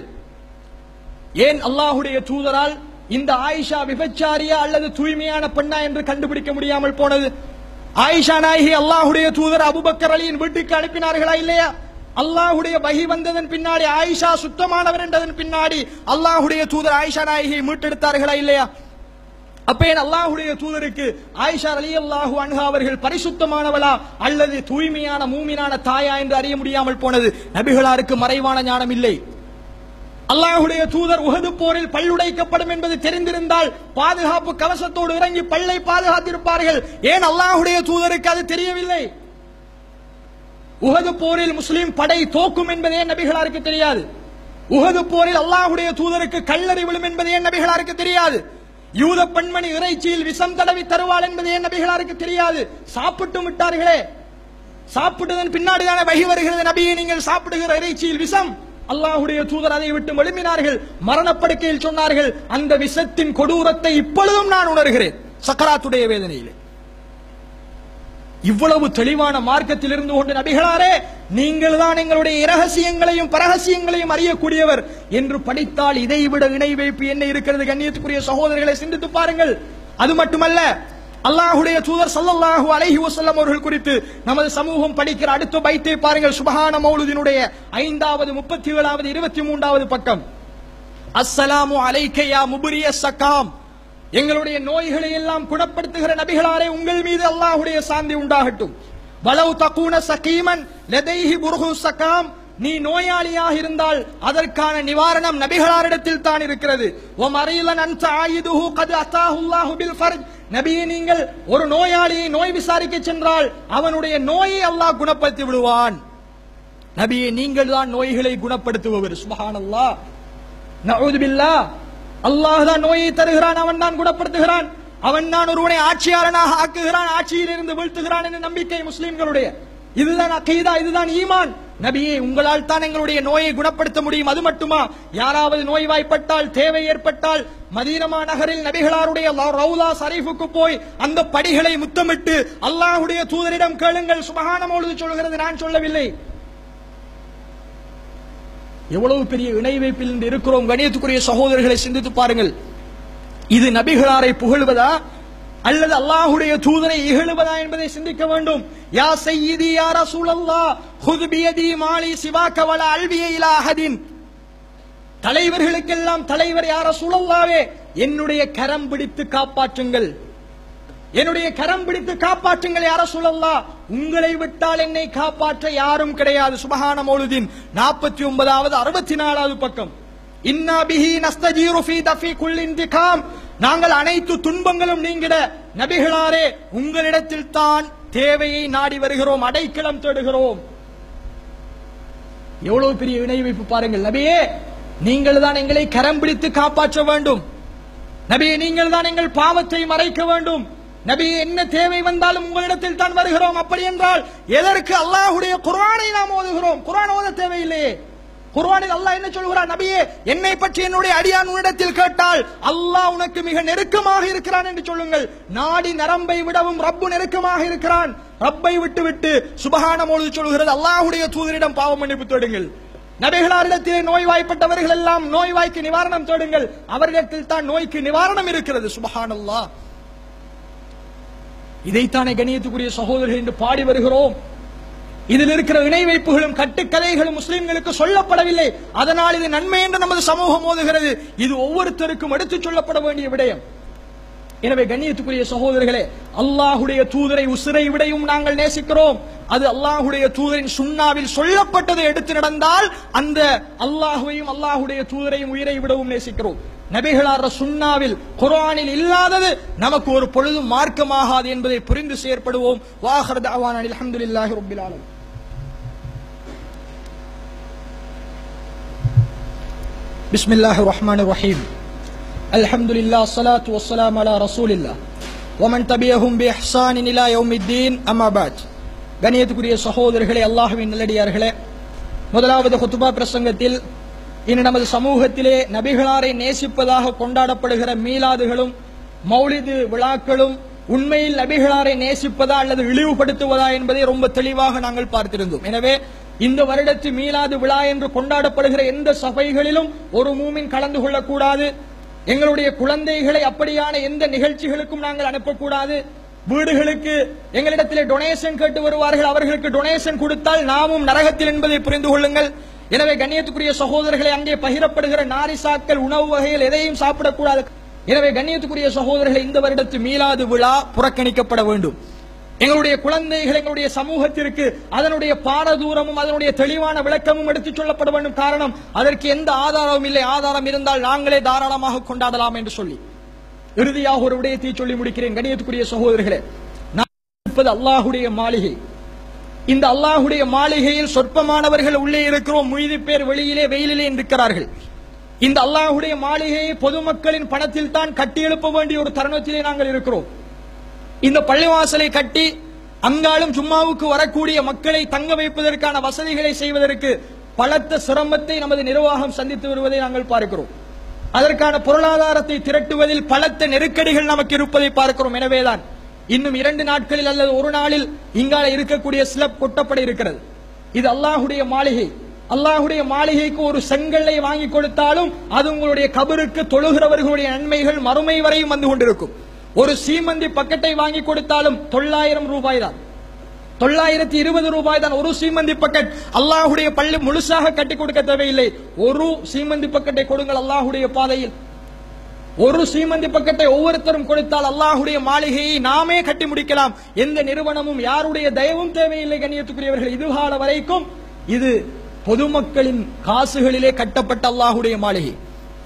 ஏன் அல்லாஹுடைய தூதரால் இந்த ஆயிஷா விபச்சாரியா அல்லது தூய்மையான பெண்ணா என்று கண்டுபிடிக்க முடியாமல் போனது ஆயிஷா நாயகி அல்லாஹுடைய தூதர் அபுபக்கர் அலியின் வீட்டுக்கு அனுப்பினார்களா இல்லையா அல்லாஹுடைய வகி வந்ததன் பின்னாடி ஆயிஷா சுத்தமானவர் என்றதன் பின்னாடி அல்லாஹுடைய தூதர் ஆயிஷா நாயகியை மீட்டெடுத்தார்களா இல்லையா அப்ப ஏன் அல்லாஹுடைய தூதருக்கு ஆயிஷா அலி அல்லாஹு அன்ஹா அவர்கள் பரிசுத்தமானவளா அல்லது தூய்மையான மூமினான தாயா என்று அறிய முடியாமல் போனது நபிகளாருக்கு மறைவான ஞானம் இல்லை அல்லாஹுடைய தூதர் உகது போரில் பல்லுடைக்கப்படும் என்பது தெரிந்திருந்தால் பாதுகாப்பு கவசத்தோடு இறங்கி பல்லை பாதுகாத்திருப்பார்கள் ஏன் அல்லாஹுடைய தூதருக்கு அது தெரியவில்லை உகது போரில் முஸ்லிம் படை தோக்கும் என்பதே நபிகளாருக்கு தெரியாது உகது போரில் அல்லாஹுடைய தூதருக்கு கல்லறி விழும் என்பதே நபிகளாருக்கு தெரியாது யூத பெண்மணி இறைச்சியில் விஷம் தடவி தருவாள் என்பது ஏன் நபிகளாருக்கு தெரியாது சாப்பிட்டு விட்டார்களே சாப்பிட்டதன் பின்னாடி தானே வகி வருகிறது நபியை நீங்கள் சாப்பிடுகிற இறைச்சியில் விஷம் அல்லாஹுடைய தூதர் அதை விட்டு எழுப்பினார்கள் மரணப்படுக்கையில் சொன்னார்கள் அந்த விஷத்தின் கொடூரத்தை இப்பொழுதும் நான் உணர்கிறேன் சக்கராத்துடைய வேதனையிலே இவ்வளவு தெளிவான மார்க்கத்தில் இருந்து கொண்டு நபிகளாரே நீங்கள் தான் எங்களுடைய இரகசியங்களையும் பரகசியங்களையும் அறியக்கூடியவர் என்று படித்தால் இதைவிட இணை வைப்பு என்ன இருக்கிறது கண்ணியத்துக்குரிய சகோதரர்களை சிந்தித்து பாருங்கள் அது மட்டுமல்ல அல்லாஹுடைய தூதர் ஸல்லல்லாஹு அலைஹி வஸல்லம் அவர்கள் குறித்து நமது சமூகம் படிக்கிற அடுத்த பைத்தை பாருங்கள் சுபஹான மௌலுதினுடைய ஐந்தாவது முப்பத்தி ஏழாவது இருபத்தி மூன்றாவது பக்கம் அஸ்ஸலாமு அலைக்க யா முபரிய சகாம் எங்களுடைய நோய்களை எல்லாம் குணப்படுத்துகிற நபிகளாரே உங்கள் மீது அல்லாஹ்வுடைய சாந்தி உண்டாகட்டும் வலவு தக்கூன சகீமன் லதைஹி புருகு சகாம் நீ நோயாளியாக இருந்தால் அதற்கான நிவாரணம் நபிகளாரிடத்தில் தான் இருக்கிறது ஓ மறையிலன் அன்ச ஆயுதுஹு கது அத்தாஹுல்லாஹு பில் ஃபர்ஜ் நபியே நீங்கள் ஒரு நோயாளியை நோய் விசாரிக்க சென்றால் அவனுடைய நோயை அல்லாஹ் குணப்படுத்தி விடுவான் நபியே நீங்கள் தான் நோய்களை குணப்படுத்துபவர் சுபஹானல்லாஹ் நஊது பில்லா அல்லாஹ் தான் நோயை தருகிறான் அவன் தான் குணப்படுத்துகிறான் அவன் தான் ஒருவனை ஆட்சியாளனாக ஆக்குகிறான் ஆட்சியில் இருந்து வீழ்த்துகிறான் என்ற நம்பிக்கை முஸ்லிம்களுடைய இதுதான் அகைதா இதுதான் ஈமான் நபியே உங்களால் தான் எங்களுடைய நோயை குணப்படுத்த முடியும் அது மட்டுமா யாராவது நோய்வாய்ப்பட்டால் தேவை ஏற்பட்டால் மதீனமா நகரில் நபிகளாருடைய ரவுலா சரீஃபுக்கு போய் அந்த படிகளை முத்தமிட்டு அல்லாஹ்வுடைய தூதரிடம் கேளுங்கள் சுபஹானமோடு சொல்கிறது நான் சொல்லவில்லை எவ்வளவு பெரிய இணை வைப்பில் இன்று இருக்கிறோம் கணியத்துக்குரிய சகோதரர்களை சிந்தித்து பாருங்கள் இது நபிகளாரை புகழ்வதா அல்லது அல்லாஹுடைய தூதரை இகழுவதா என்பதை சிந்திக்க வேண்டும் யா சையீதி யா ரசூலல்லாஹ் ஹுத் பியதி மாலி சிவாக்க வல அல்விய இலா அஹதின் தலைவர்களுக்கெல்லாம் தலைவர் யார சூழல்லாவே என்னுடைய கரம் பிடித்து காப்பாற்றுங்கள் என்னுடைய கரம் பிடித்து காப்பாற்றுங்கள் யார சொல்லல்லா உங்களை விட்டால் என்னை காப்பாற்ற யாரும் கிடையாது சுபஹான மௌலுதீன் நாற்பத்தி ஒன்பதாவது அறுபத்தி நாலாவது பக்கம் இன்னா பிஹி நஸ்தஜீரு ஃபீ தஃபி குல் இன்திகாம் நாங்கள் அனைத்து துன்பங்களும் நீங்கிட நபிகளாரே உங்களிடத்தில் தான் தேவையை நாடி வருகிறோம் அடைக்கலம் தேடுகிறோம் எவ்வளவு பெரிய இணை வைப்பு பாருங்கள் நபியே நீங்கள் தான் எங்களை கரம் பிடித்து காப்பாற்ற வேண்டும் நபியே நீங்கள் தான் எங்கள் பாவத்தை மறைக்க வேண்டும் நபியே என்ன தேவை வந்தாலும் உங்களிடத்தில் தான் வருகிறோம் அப்படி என்றால் எதற்கு அல்லாஹ்வுடைய குர்ஆனை நாம் ஓதுகிறோம் குர்ஆன் ஓத தேவையில்லையே குர்ஆனில் அல்லாஹ் என்ன சொல்கிறான் நபியே என்னை பற்றி என்னுடைய அடியான் உன்னிடத்தில் கேட்டால் அல்லாஹ் உனக்கு மிக நெருக்கமாக இருக்கிறான் என்று சொல்லுங்கள் நாடி நரம்பை விடவும் ரப்பு நெருக்கமாக இருக்கிறான் ரப்பை விட்டு விட்டு சுபஹான மொழி சொல்கிறது அல்லாஹ்வுடைய தூதரிடம் பாவ மன்னிப்பு தேடுங்கள் நபிகளாரிடத்திலே நோய்வாய்ப்பட்டவர்கள் எல்லாம் நோய்வாய்க்கு நிவாரணம் தேடுங்கள் அவரிடத்தில் தான் நோய்க்கு நிவாரணம் இருக்கிறது சுபஹானல்லாஹ் இதைத்தானே கணியத்துக்குரிய சகோதரர்கள் என்று பாடி வருகிறோம் இதில் இருக்கிற இணை வைப்புகளும் கட்டுக்கதைகளும் முஸ்லிம்களுக்கு சொல்லப்படவில்லை அதனால் இது நன்மை என்று நமது சமூகம் ஓதுகிறது இது ஒவ்வொருத்தருக்கும் எடுத்துச் சொல்லப்பட வேண்டிய விடயம் எனவே கண்ணியத்துக்குரிய சகோதரர்களே அல்லாஹுடைய தூதரை உசிரை விடையும் நாங்கள் நேசிக்கிறோம் அது அல்லாஹுடைய தூதரின் சுண்ணாவில் சொல்லப்பட்டதை எடுத்து நடந்தால் அந்த அல்லாஹுவையும் அல்லாஹுடைய தூதரையும் உயிரை விடவும் நேசிக்கிறோம் நபிகளார் சுண்ணாவில் குர்ஆனில் இல்லாதது நமக்கு ஒரு பொழுதும் மார்க்கமாகாது என்பதை புரிந்து செயற்படுவோம் வாஹர் தவான் அல்ஹம்துலில்லாஹி ரப்பில் ஆலமீன் بسم الله الرحمن الرحيم الحمد لله الصلاة والسلام على رسول الله ومن تبعهم بإحسان إلى يوم الدين أما بعد கணியத்துக்குரிய சகோதரர்களே அல்லாஹுவின் நல்லடியார்களே முதலாவது குத்துபா பிரசங்கத்தில் இன்று நமது சமூகத்திலே நபிகளாரை நேசிப்பதாக கொண்டாடப்படுகிற மீலாதுகளும் மௌலிது விழாக்களும் உண்மையில் நபிகளாரை நேசிப்பதா அல்லது இழிவுபடுத்துவதா என்பதை ரொம்ப தெளிவாக நாங்கள் பார்த்திருந்தோம் எனவே இந்த வருடத்து மீலாது விழா என்று கொண்டாடப்படுகிற எந்த சபைகளிலும் ஒரு மூமின் கலந்து கொள்ளக்கூடாது எங்களுடைய குழந்தைகளை அப்படியான எந்த நிகழ்ச்சிகளுக்கும் நாங்கள் அனுப்பக்கூடாது வீடுகளுக்கு எங்களிடத்திலே டொனேஷன் கேட்டு வருவார்கள் அவர்களுக்கு டொனேஷன் கொடுத்தால் நாமும் நரகத்தில் என்பதை புரிந்து கொள்ளுங்கள் எனவே கண்ணியத்துக்குரிய சகோதரர்களை அங்கே பகிரப்படுகிற நாரிசாக்கள் உணவு வகைகள் எதையும் சாப்பிடக்கூடாது எனவே கண்ணியத்துக்குரிய சகோதரர்களை இந்த வருடத்து மீலாது விழா புறக்கணிக்கப்பட வேண்டும் எங்களுடைய குழந்தைகள் எங்களுடைய சமூகத்திற்கு அதனுடைய பாரதூரமும் அதனுடைய தெளிவான விளக்கமும் எடுத்துச் சொல்லப்பட வேண்டும் காரணம் அதற்கு எந்த ஆதாரமும் இல்லை ஆதாரம் இருந்தால் நாங்களே தாராளமாக கொண்டாடலாம் என்று சொல்லி இறுதியாக ஒரு விடயத்தை சொல்லி முடிக்கிறேன் கணியத்துக்குரிய சகோதரர்களே நான் இருப்பது அல்லாஹுடைய மாளிகை இந்த அல்லாஹுடைய மாளிகையில் சொற்பமானவர்கள் உள்ளே இருக்கிறோம் மீதி பேர் வெளியிலே வெயிலிலே இருக்கிறார்கள் இந்த அல்லாஹுடைய மாளிகையை பொதுமக்களின் பணத்தில் தான் கட்டி எழுப்ப வேண்டிய ஒரு தருணத்திலே நாங்கள் இருக்கிறோம் இந்த பள்ளிவாசலை கட்டி அங்காலும் ஜும்மாவுக்கு வரக்கூடிய மக்களை தங்க வைப்பதற்கான வசதிகளை செய்வதற்கு பலத்த சிரமத்தை நமது நிர்வாகம் சந்தித்து வருவதை நாங்கள் பார்க்கிறோம் அதற்கான பொருளாதாரத்தை திரட்டுவதில் பலத்த நெருக்கடிகள் நமக்கு இருப்பதை பார்க்கிறோம் எனவேதான் இன்னும் இரண்டு நாட்களில் அல்லது ஒரு நாளில் இங்கால இருக்கக்கூடிய ஸ்லப் கொட்டப்பட இருக்கிறது இது அல்லாஹுடைய மாளிகை அல்லாஹுடைய மாளிகைக்கு ஒரு செங்கல்லை வாங்கி கொடுத்தாலும் அது உங்களுடைய கபருக்கு தொழுகிறவர்களுடைய நன்மைகள் மறுமை வரையும் வந்து கொண்டிருக்கும் ஒரு சீமந்தி பக்கெட்டை வாங்கி கொடுத்தாலும் தொள்ளாயிரம் ரூபாய் தான் தொள்ளாயிரத்தி இருபது ரூபாய் தான் ஒரு சீமந்தி பக்கெட் அல்லாஹுடைய பள்ளி முழுசாக கட்டி கொடுக்க தேவையில்லை ஒரு சீமந்தி பக்கெட்டை கொடுங்கள் அல்லாஹுடைய பாதையில் ஒரு சீமந்தி பக்கத்தை ஒவ்வொருத்தரும் கொடுத்தால் அல்லாஹுடைய மாளிகையை நாமே கட்டி முடிக்கலாம் எந்த நிறுவனமும் யாருடைய தயவும் தேவையில்லை கண்ணியத்துக்குரியவர்கள் இதுகால வரைக்கும் இது பொதுமக்களின் காசுகளிலே கட்டப்பட்ட அல்லாஹுடைய மாளிகை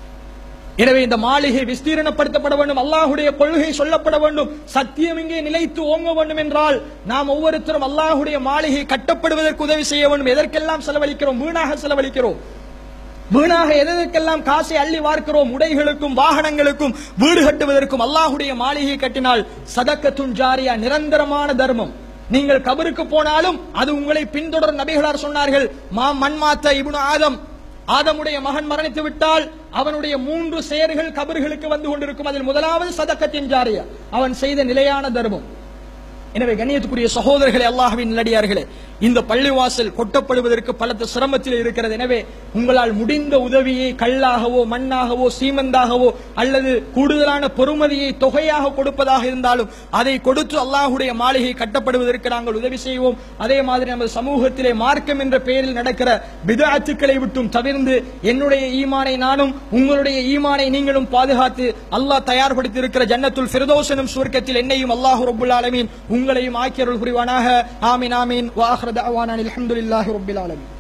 எனவே இந்த மாளிகை விஸ்தீரணப்படுத்தப்பட வேண்டும் அல்லாஹுடைய கொள்கை சொல்லப்பட வேண்டும் சத்தியம் இங்கே நிலைத்து ஓங்க வேண்டும் என்றால் நாம் ஒவ்வொருத்தரும் அல்லாஹுடைய மாளிகை கட்டப்படுவதற்கு உதவி செய்ய வேண்டும் எதற்கெல்லாம் செலவழிக்கிறோம் வீணாக செலவழிக்கிறோம் வீணாக எதற்கெல்லாம் காசை அள்ளி வார்க்கிறோம் உடைகளுக்கும் வாகனங்களுக்கும் வீடு கட்டுவதற்கும் அல்லாஹுடைய மாளிகை கட்டினால் சதக்கத்துன் ஜாரியா நிரந்தரமான தர்மம் நீங்கள் கபருக்கு போனாலும் அது உங்களை பின்தொடரும் நபிகளார் சொன்னார்கள் மா மண்மாத்த இப்னு ஆதம் ஆதமுடைய மகன் மரணித்து விட்டால் அவனுடைய மூன்று செயல்கள் கபர்களுக்கு வந்து கொண்டிருக்கும் அதில் முதலாவது சதக்கத்தின் ஜாரியா அவன் செய்த நிலையான தர்மம் எனவே கண்ணியத்துக்குரிய சகோதரர்களே அல்லாஹ்வின் நல்லடியார்களே இந்த பள்ளிவாசல் கொட்டப்படுவதற்கு பலத்த சிரமத்தில் இருக்கிறது எனவே உங்களால் முடிந்த உதவியை கல்லாகவோ மண்ணாகவோ சீமந்தாகவோ அல்லது கூடுதலான பொறுமதியை தொகையாக கொடுப்பதாக இருந்தாலும் அதை கொடுத்து அல்லாஹுடைய மாளிகை கட்டப்படுவதற்கு நாங்கள் உதவி செய்வோம் அதே மாதிரி நமது சமூகத்திலே மார்க்கம் என்ற பெயரில் நடக்கிற பிதாத்துக்களை விட்டும் தவிர்ந்து என்னுடைய ஈமானை நானும் உங்களுடைய ஈமானை நீங்களும் பாதுகாத்து அல்லாஹ் தயார்படுத்தி இருக்கிற ஜன்னத்துல் ஃபிர்தௌஸ் எனும் சுவர்க்கத்தில் என்னையும் அல்லாஹ் ரப்புல் ஆலமீன் உங்களையும் ஆக்கியருள் புரிவானாக ஆமீன் ஆமீன் வாஹ்ர தஅவானா அல்ஹம்துலில்லாஹி ரப்பில் ஆலமீன்